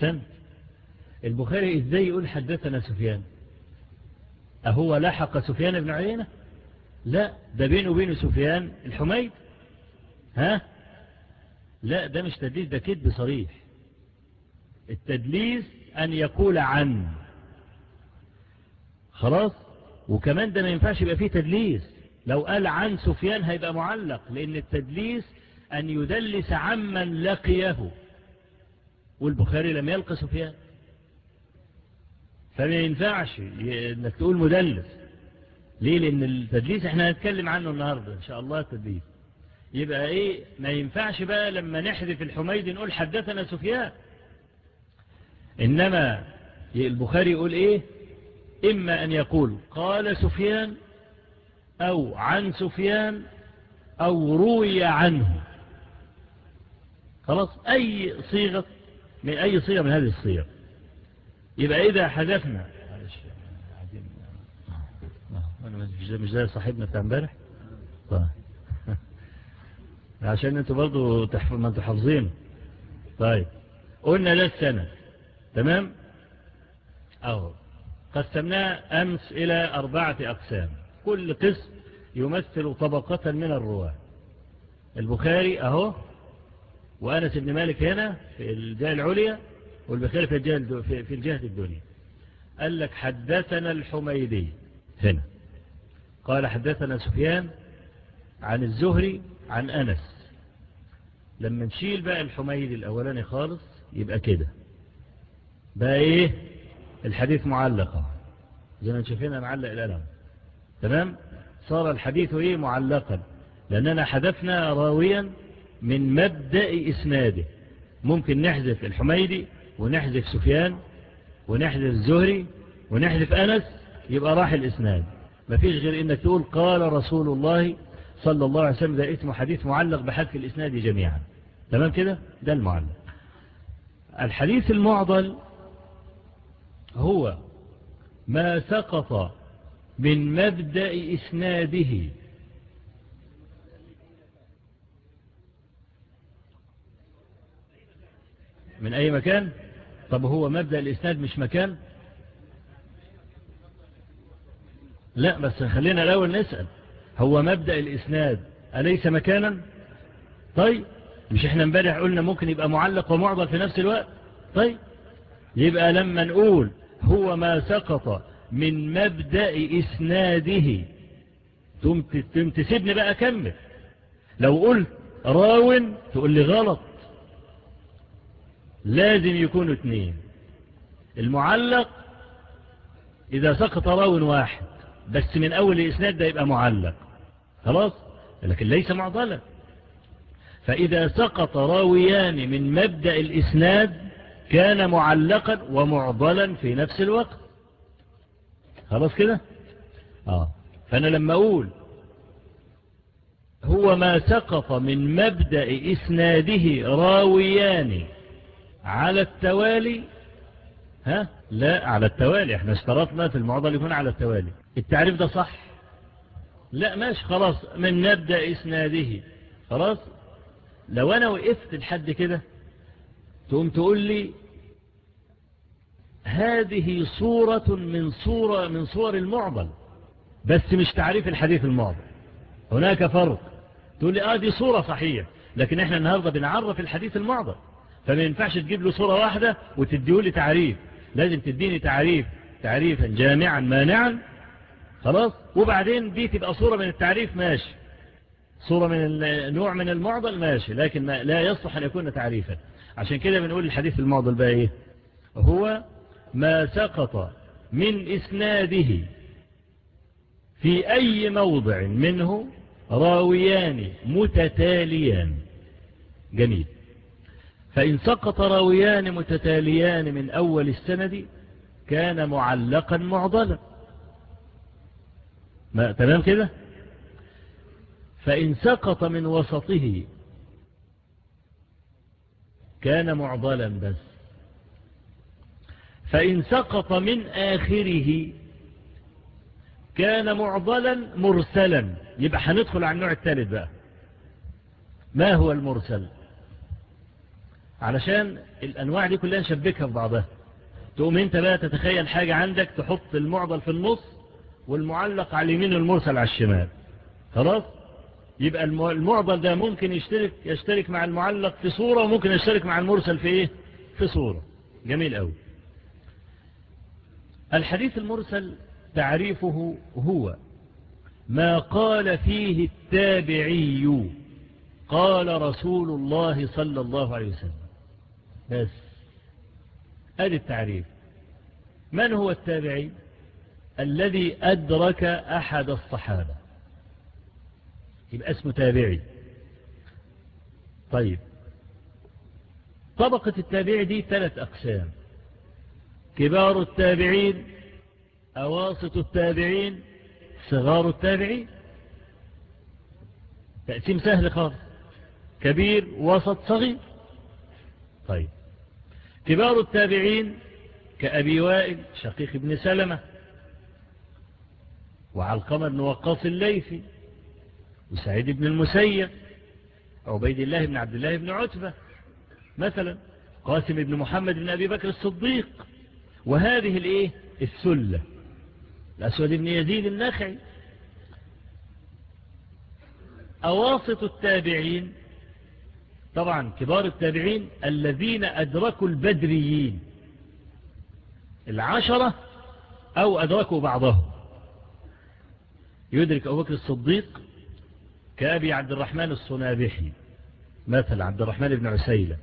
Speaker 3: أحسن البخاري إزاي يقول حدثنا سفيان أهو لحق سفيان بن عيينة لا ده بينه وبين سفيان الحميد ها لا ده مش تدليس ده كذب صريح التدليس أن يقول عن خلاص وكمان ده ما ينفعش يبقى فيه تدليس لو قال عن سفيان هيبقى معلق لأن التدليس أن يدلس عمن لقيه والبخاري لم يلقى سفيان فما ينفعش انك تقول مدلس ليه لان التدليس احنا هنتكلم عنه النهاردة ان شاء الله التدليس يبقى ايه ما ينفعش بقى لما نحذف الحميد نقول حدثنا سفيان انما البخاري يقول ايه اما ان يقول قال سفيان او عن سفيان او روي عنه خلاص اي صيغة من اي صيغة من هذه الصيغ يبقى اذا حذفنا مش زي صاحبنا بتاع امبارح طيب عشان انتوا برضو تحفظ ما انتوا حافظين طيب قلنا ده السنة تمام اهو قسمناه امس الى اربعة اقسام كل قسم يمثل طبقة من الرواة البخاري اهو وانس بن مالك هنا في الجهة العليا والبخاري في الجهة, في الجهة الدنيا قال لك حدثنا الحميدي هنا قال حدثنا سفيان عن الزهري عن أنس لما نشيل بقى الحميدي الأولاني خالص يبقى كده بقى إيه الحديث معلقة زي ما نشوفين معلق الألم تمام صار الحديث إيه معلقا لأننا حذفنا راويا من مبدأ إسناده ممكن نحذف الحميدي ونحذف سفيان ونحذف الزهري ونحذف أنس يبقى راح الإسناد مفيش غير إنك تقول قال رسول الله صلى الله عليه وسلم ده اسمه حديث معلق بحذف الإسناد جميعا تمام كده ده المعلق الحديث المعضل هو ما سقط من مبدأ إسناده من أي مكان طب هو مبدأ الإسناد مش مكان لا بس خلينا الأول نسأل هو مبدأ الإسناد أليس مكانا طيب مش احنا امبارح قلنا ممكن يبقى معلق ومعضل في نفس الوقت طيب يبقى لما نقول هو ما سقط من مبدأ إسناده تم تسيبني بقى أكمل لو قلت راو تقول لي غلط لازم يكونوا اثنين المعلق إذا سقط راو واحد بس من أول الإسناد ده يبقى معلق خلاص لكن ليس معضلا فإذا سقط راويان من مبدأ الإسناد كان معلقا ومعضلا في نفس الوقت خلاص كده آه. فأنا لما أقول هو ما سقط من مبدأ إسناده راويان على التوالي ها لا على التوالي احنا اشترطنا في المعضل يكون على التوالي التعريف ده صح لا ماشي خلاص من نبدأ اسناده خلاص لو انا وقفت لحد كده تقوم تقول لي هذه صورة من صورة من صور المعضل بس مش تعريف الحديث المعضل هناك فرق تقول لي اه دي صورة صحيح لكن احنا النهاردة بنعرف الحديث المعضل فما ينفعش تجيب له صورة واحدة وتديه لي تعريف لازم تديني تعريف تعريفا جامعا مانعا خلاص وبعدين دي تبقى صورة من التعريف ماشي صورة من نوع من المعضل ماشي لكن ما لا يصلح أن يكون تعريفا عشان كده بنقول الحديث المعضل بقى ايه هو ما سقط من إسناده في أي موضع منه راويان متتاليان جميل فإن سقط راويان متتاليان من أول السند كان معلقا معضلا ما تمام كده فإن سقط من وسطه كان معضلا بس فإن سقط من آخره كان معضلا مرسلا يبقى هندخل على النوع الثالث بقى ما هو المرسل علشان الأنواع دي كلها نشبكها في بعضها تقوم انت بقى تتخيل حاجة عندك تحط المعضل في النص والمعلق على اليمين والمرسل على الشمال خلاص يبقى المعضل ده ممكن يشترك يشترك مع المعلق في صورة وممكن يشترك مع المرسل في ايه في صورة جميل قوي الحديث المرسل تعريفه هو ما قال فيه التابعي قال رسول الله صلى الله عليه وسلم بس هذا التعريف من هو التابعي الذي أدرك أحد الصحابة يبقى اسمه تابعي طيب طبقة التابعي دي ثلاث أقسام كبار التابعين أواسط التابعين صغار التابعين تقسيم سهل خالص كبير وسط صغير طيب كبار التابعين كأبي وائل شقيق ابن سلمة وعلقمة بن وقاص الليثي وسعيد بن المسيب عبيد الله بن عبد الله بن عتبة مثلا قاسم بن محمد بن أبي بكر الصديق وهذه الايه السلة الأسود بن يزيد النخعي أواسط التابعين طبعا كبار التابعين الذين أدركوا البدريين العشرة أو أدركوا بعضهم يدرك أبو بكر الصديق كأبي عبد الرحمن الصنابحي مثلا عبد الرحمن بن عسيلة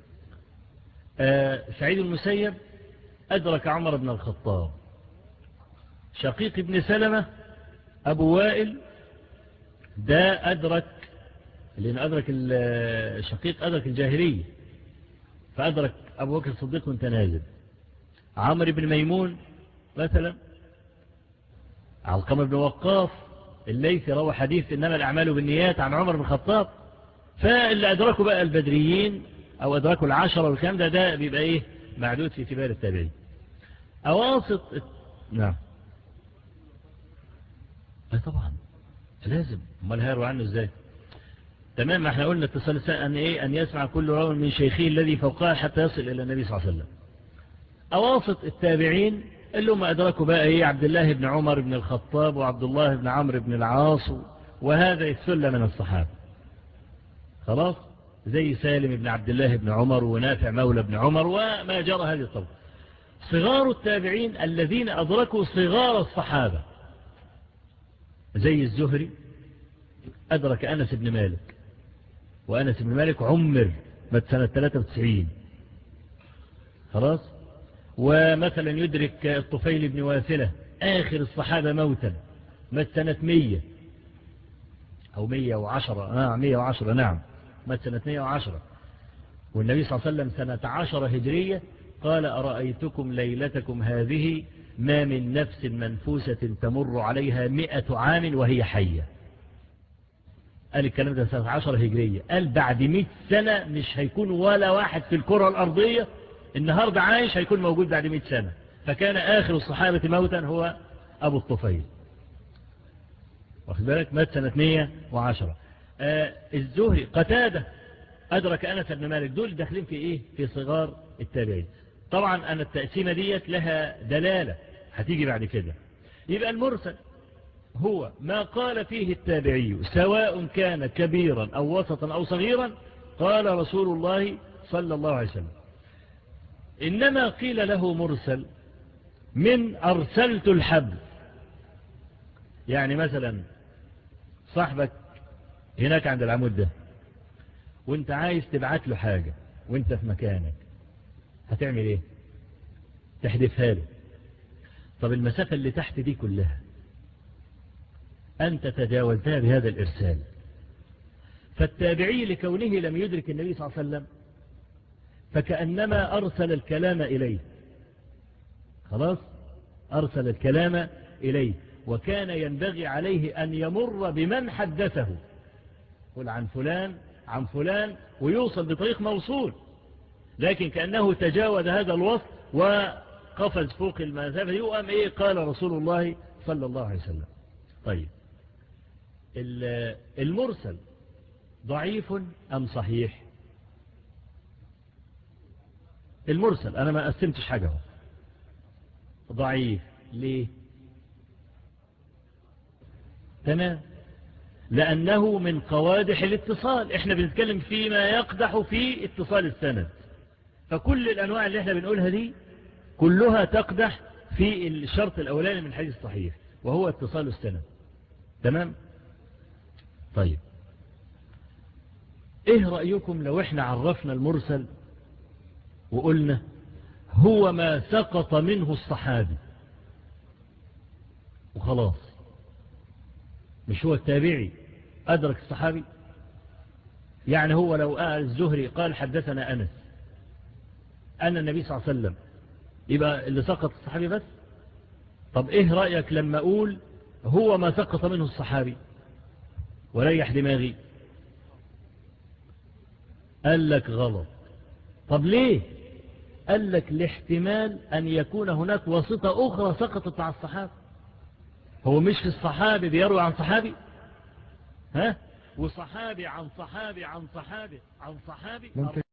Speaker 3: آه سعيد المسيب أدرك عمر بن الخطاب شقيق ابن سلمة أبو وائل ده أدرك لأن أدرك الشقيق أدرك الجاهلية فأدرك أبو بكر الصديق وانت نازل عمرو بن ميمون مثلا علقمة بن وقاف الليثي روى حديث إنما الأعمال بالنيات عن عمر بن الخطاب فاللي أدركوا بقى البدريين أو أدركوا العشرة والكلام ده ده بيبقى إيه معدود في كبار التابعين أواسط نعم أي طبعا لازم امال هيروا عنه ازاي تمام ما احنا قلنا اتصال أن إيه أن يسمع كل راو من شيخه الذي فوقها حتى يصل إلى النبي صلى الله عليه وسلم أواسط التابعين اللي هم أدركوا بقى إيه عبد الله بن عمر بن الخطاب وعبد الله بن عمرو بن العاص وهذا السلة من الصحابة خلاص زي سالم بن عبد الله بن عمر ونافع مولى بن عمر وما جرى هذه الطبقة صغار التابعين الذين أدركوا صغار الصحابة زي الزهري أدرك أنس بن مالك وأنس بن مالك عمر مات سنة 93 خلاص ومثلا يدرك الطفيل بن واثلة آخر الصحابة موتا مات سنة 100 أو 110 آه 110 نعم مات سنة 110 والنبي صلى الله عليه وسلم سنة 10 هجرية قال أرأيتكم ليلتكم هذه ما من نفس منفوسة تمر عليها مئة عام وهي حية قال الكلام ده سنة 10 هجرية قال بعد 100 سنة مش هيكون ولا واحد في الكرة الأرضية النهاردة عايش هيكون موجود بعد 100 سنة فكان آخر الصحابة موتا هو أبو الطفيل واخد بالك مات سنة 110 آه الزهري قتادة أدرك أنس بن مالك دول داخلين في إيه في صغار التابعين طبعا أنا التقسيمة ديت لها دلالة هتيجي بعد كده يبقى المرسل هو ما قال فيه التابعي سواء كان كبيرا أو وسطا أو صغيرا قال رسول الله صلى الله عليه وسلم إنما قيل له مرسل من أرسلت الحبل يعني مثلا صاحبك هناك عند العمود ده وانت عايز تبعت له حاجة وانت في مكانك هتعمل ايه تحدثها له طب المسافة اللي تحت دي كلها أنت تجاوزتها بهذا الإرسال فالتابعي لكونه لم يدرك النبي صلى الله عليه وسلم فكأنما أرسل الكلام إليه خلاص أرسل الكلام إليه وكان ينبغي عليه أن يمر بمن حدثه قل عن فلان عن فلان ويوصل بطريق موصول لكن كأنه تجاوز هذا الوصف وقفز فوق المسافة يقام إيه قال رسول الله صلى الله عليه وسلم طيب المرسل ضعيف أم صحيح المرسل أنا ما قسمتش حاجة هو ضعيف ليه تمام لأنه من قوادح الاتصال احنا بنتكلم فيما يقدح في اتصال السند فكل الأنواع اللي احنا بنقولها دي كلها تقدح في الشرط الأولاني من الحديث الصحيح وهو اتصال السند تمام طيب ايه رأيكم لو احنا عرفنا المرسل وقلنا هو ما سقط منه الصحابي وخلاص مش هو التابعي أدرك الصحابي يعني هو لو قال الزهري قال حدثنا أنس أن النبي صلى الله عليه وسلم يبقى اللي سقط الصحابي بس طب إيه رأيك لما أقول هو ما سقط منه الصحابي وريح دماغي قال لك غلط طب ليه قال لك لاحتمال أن يكون هناك واسطة أخرى سقطت مع الصحابة هو مش في الصحابي بيروي عن صحابي ها وصحابي عن صحابي عن صحابي عن صحابي
Speaker 4: ممكن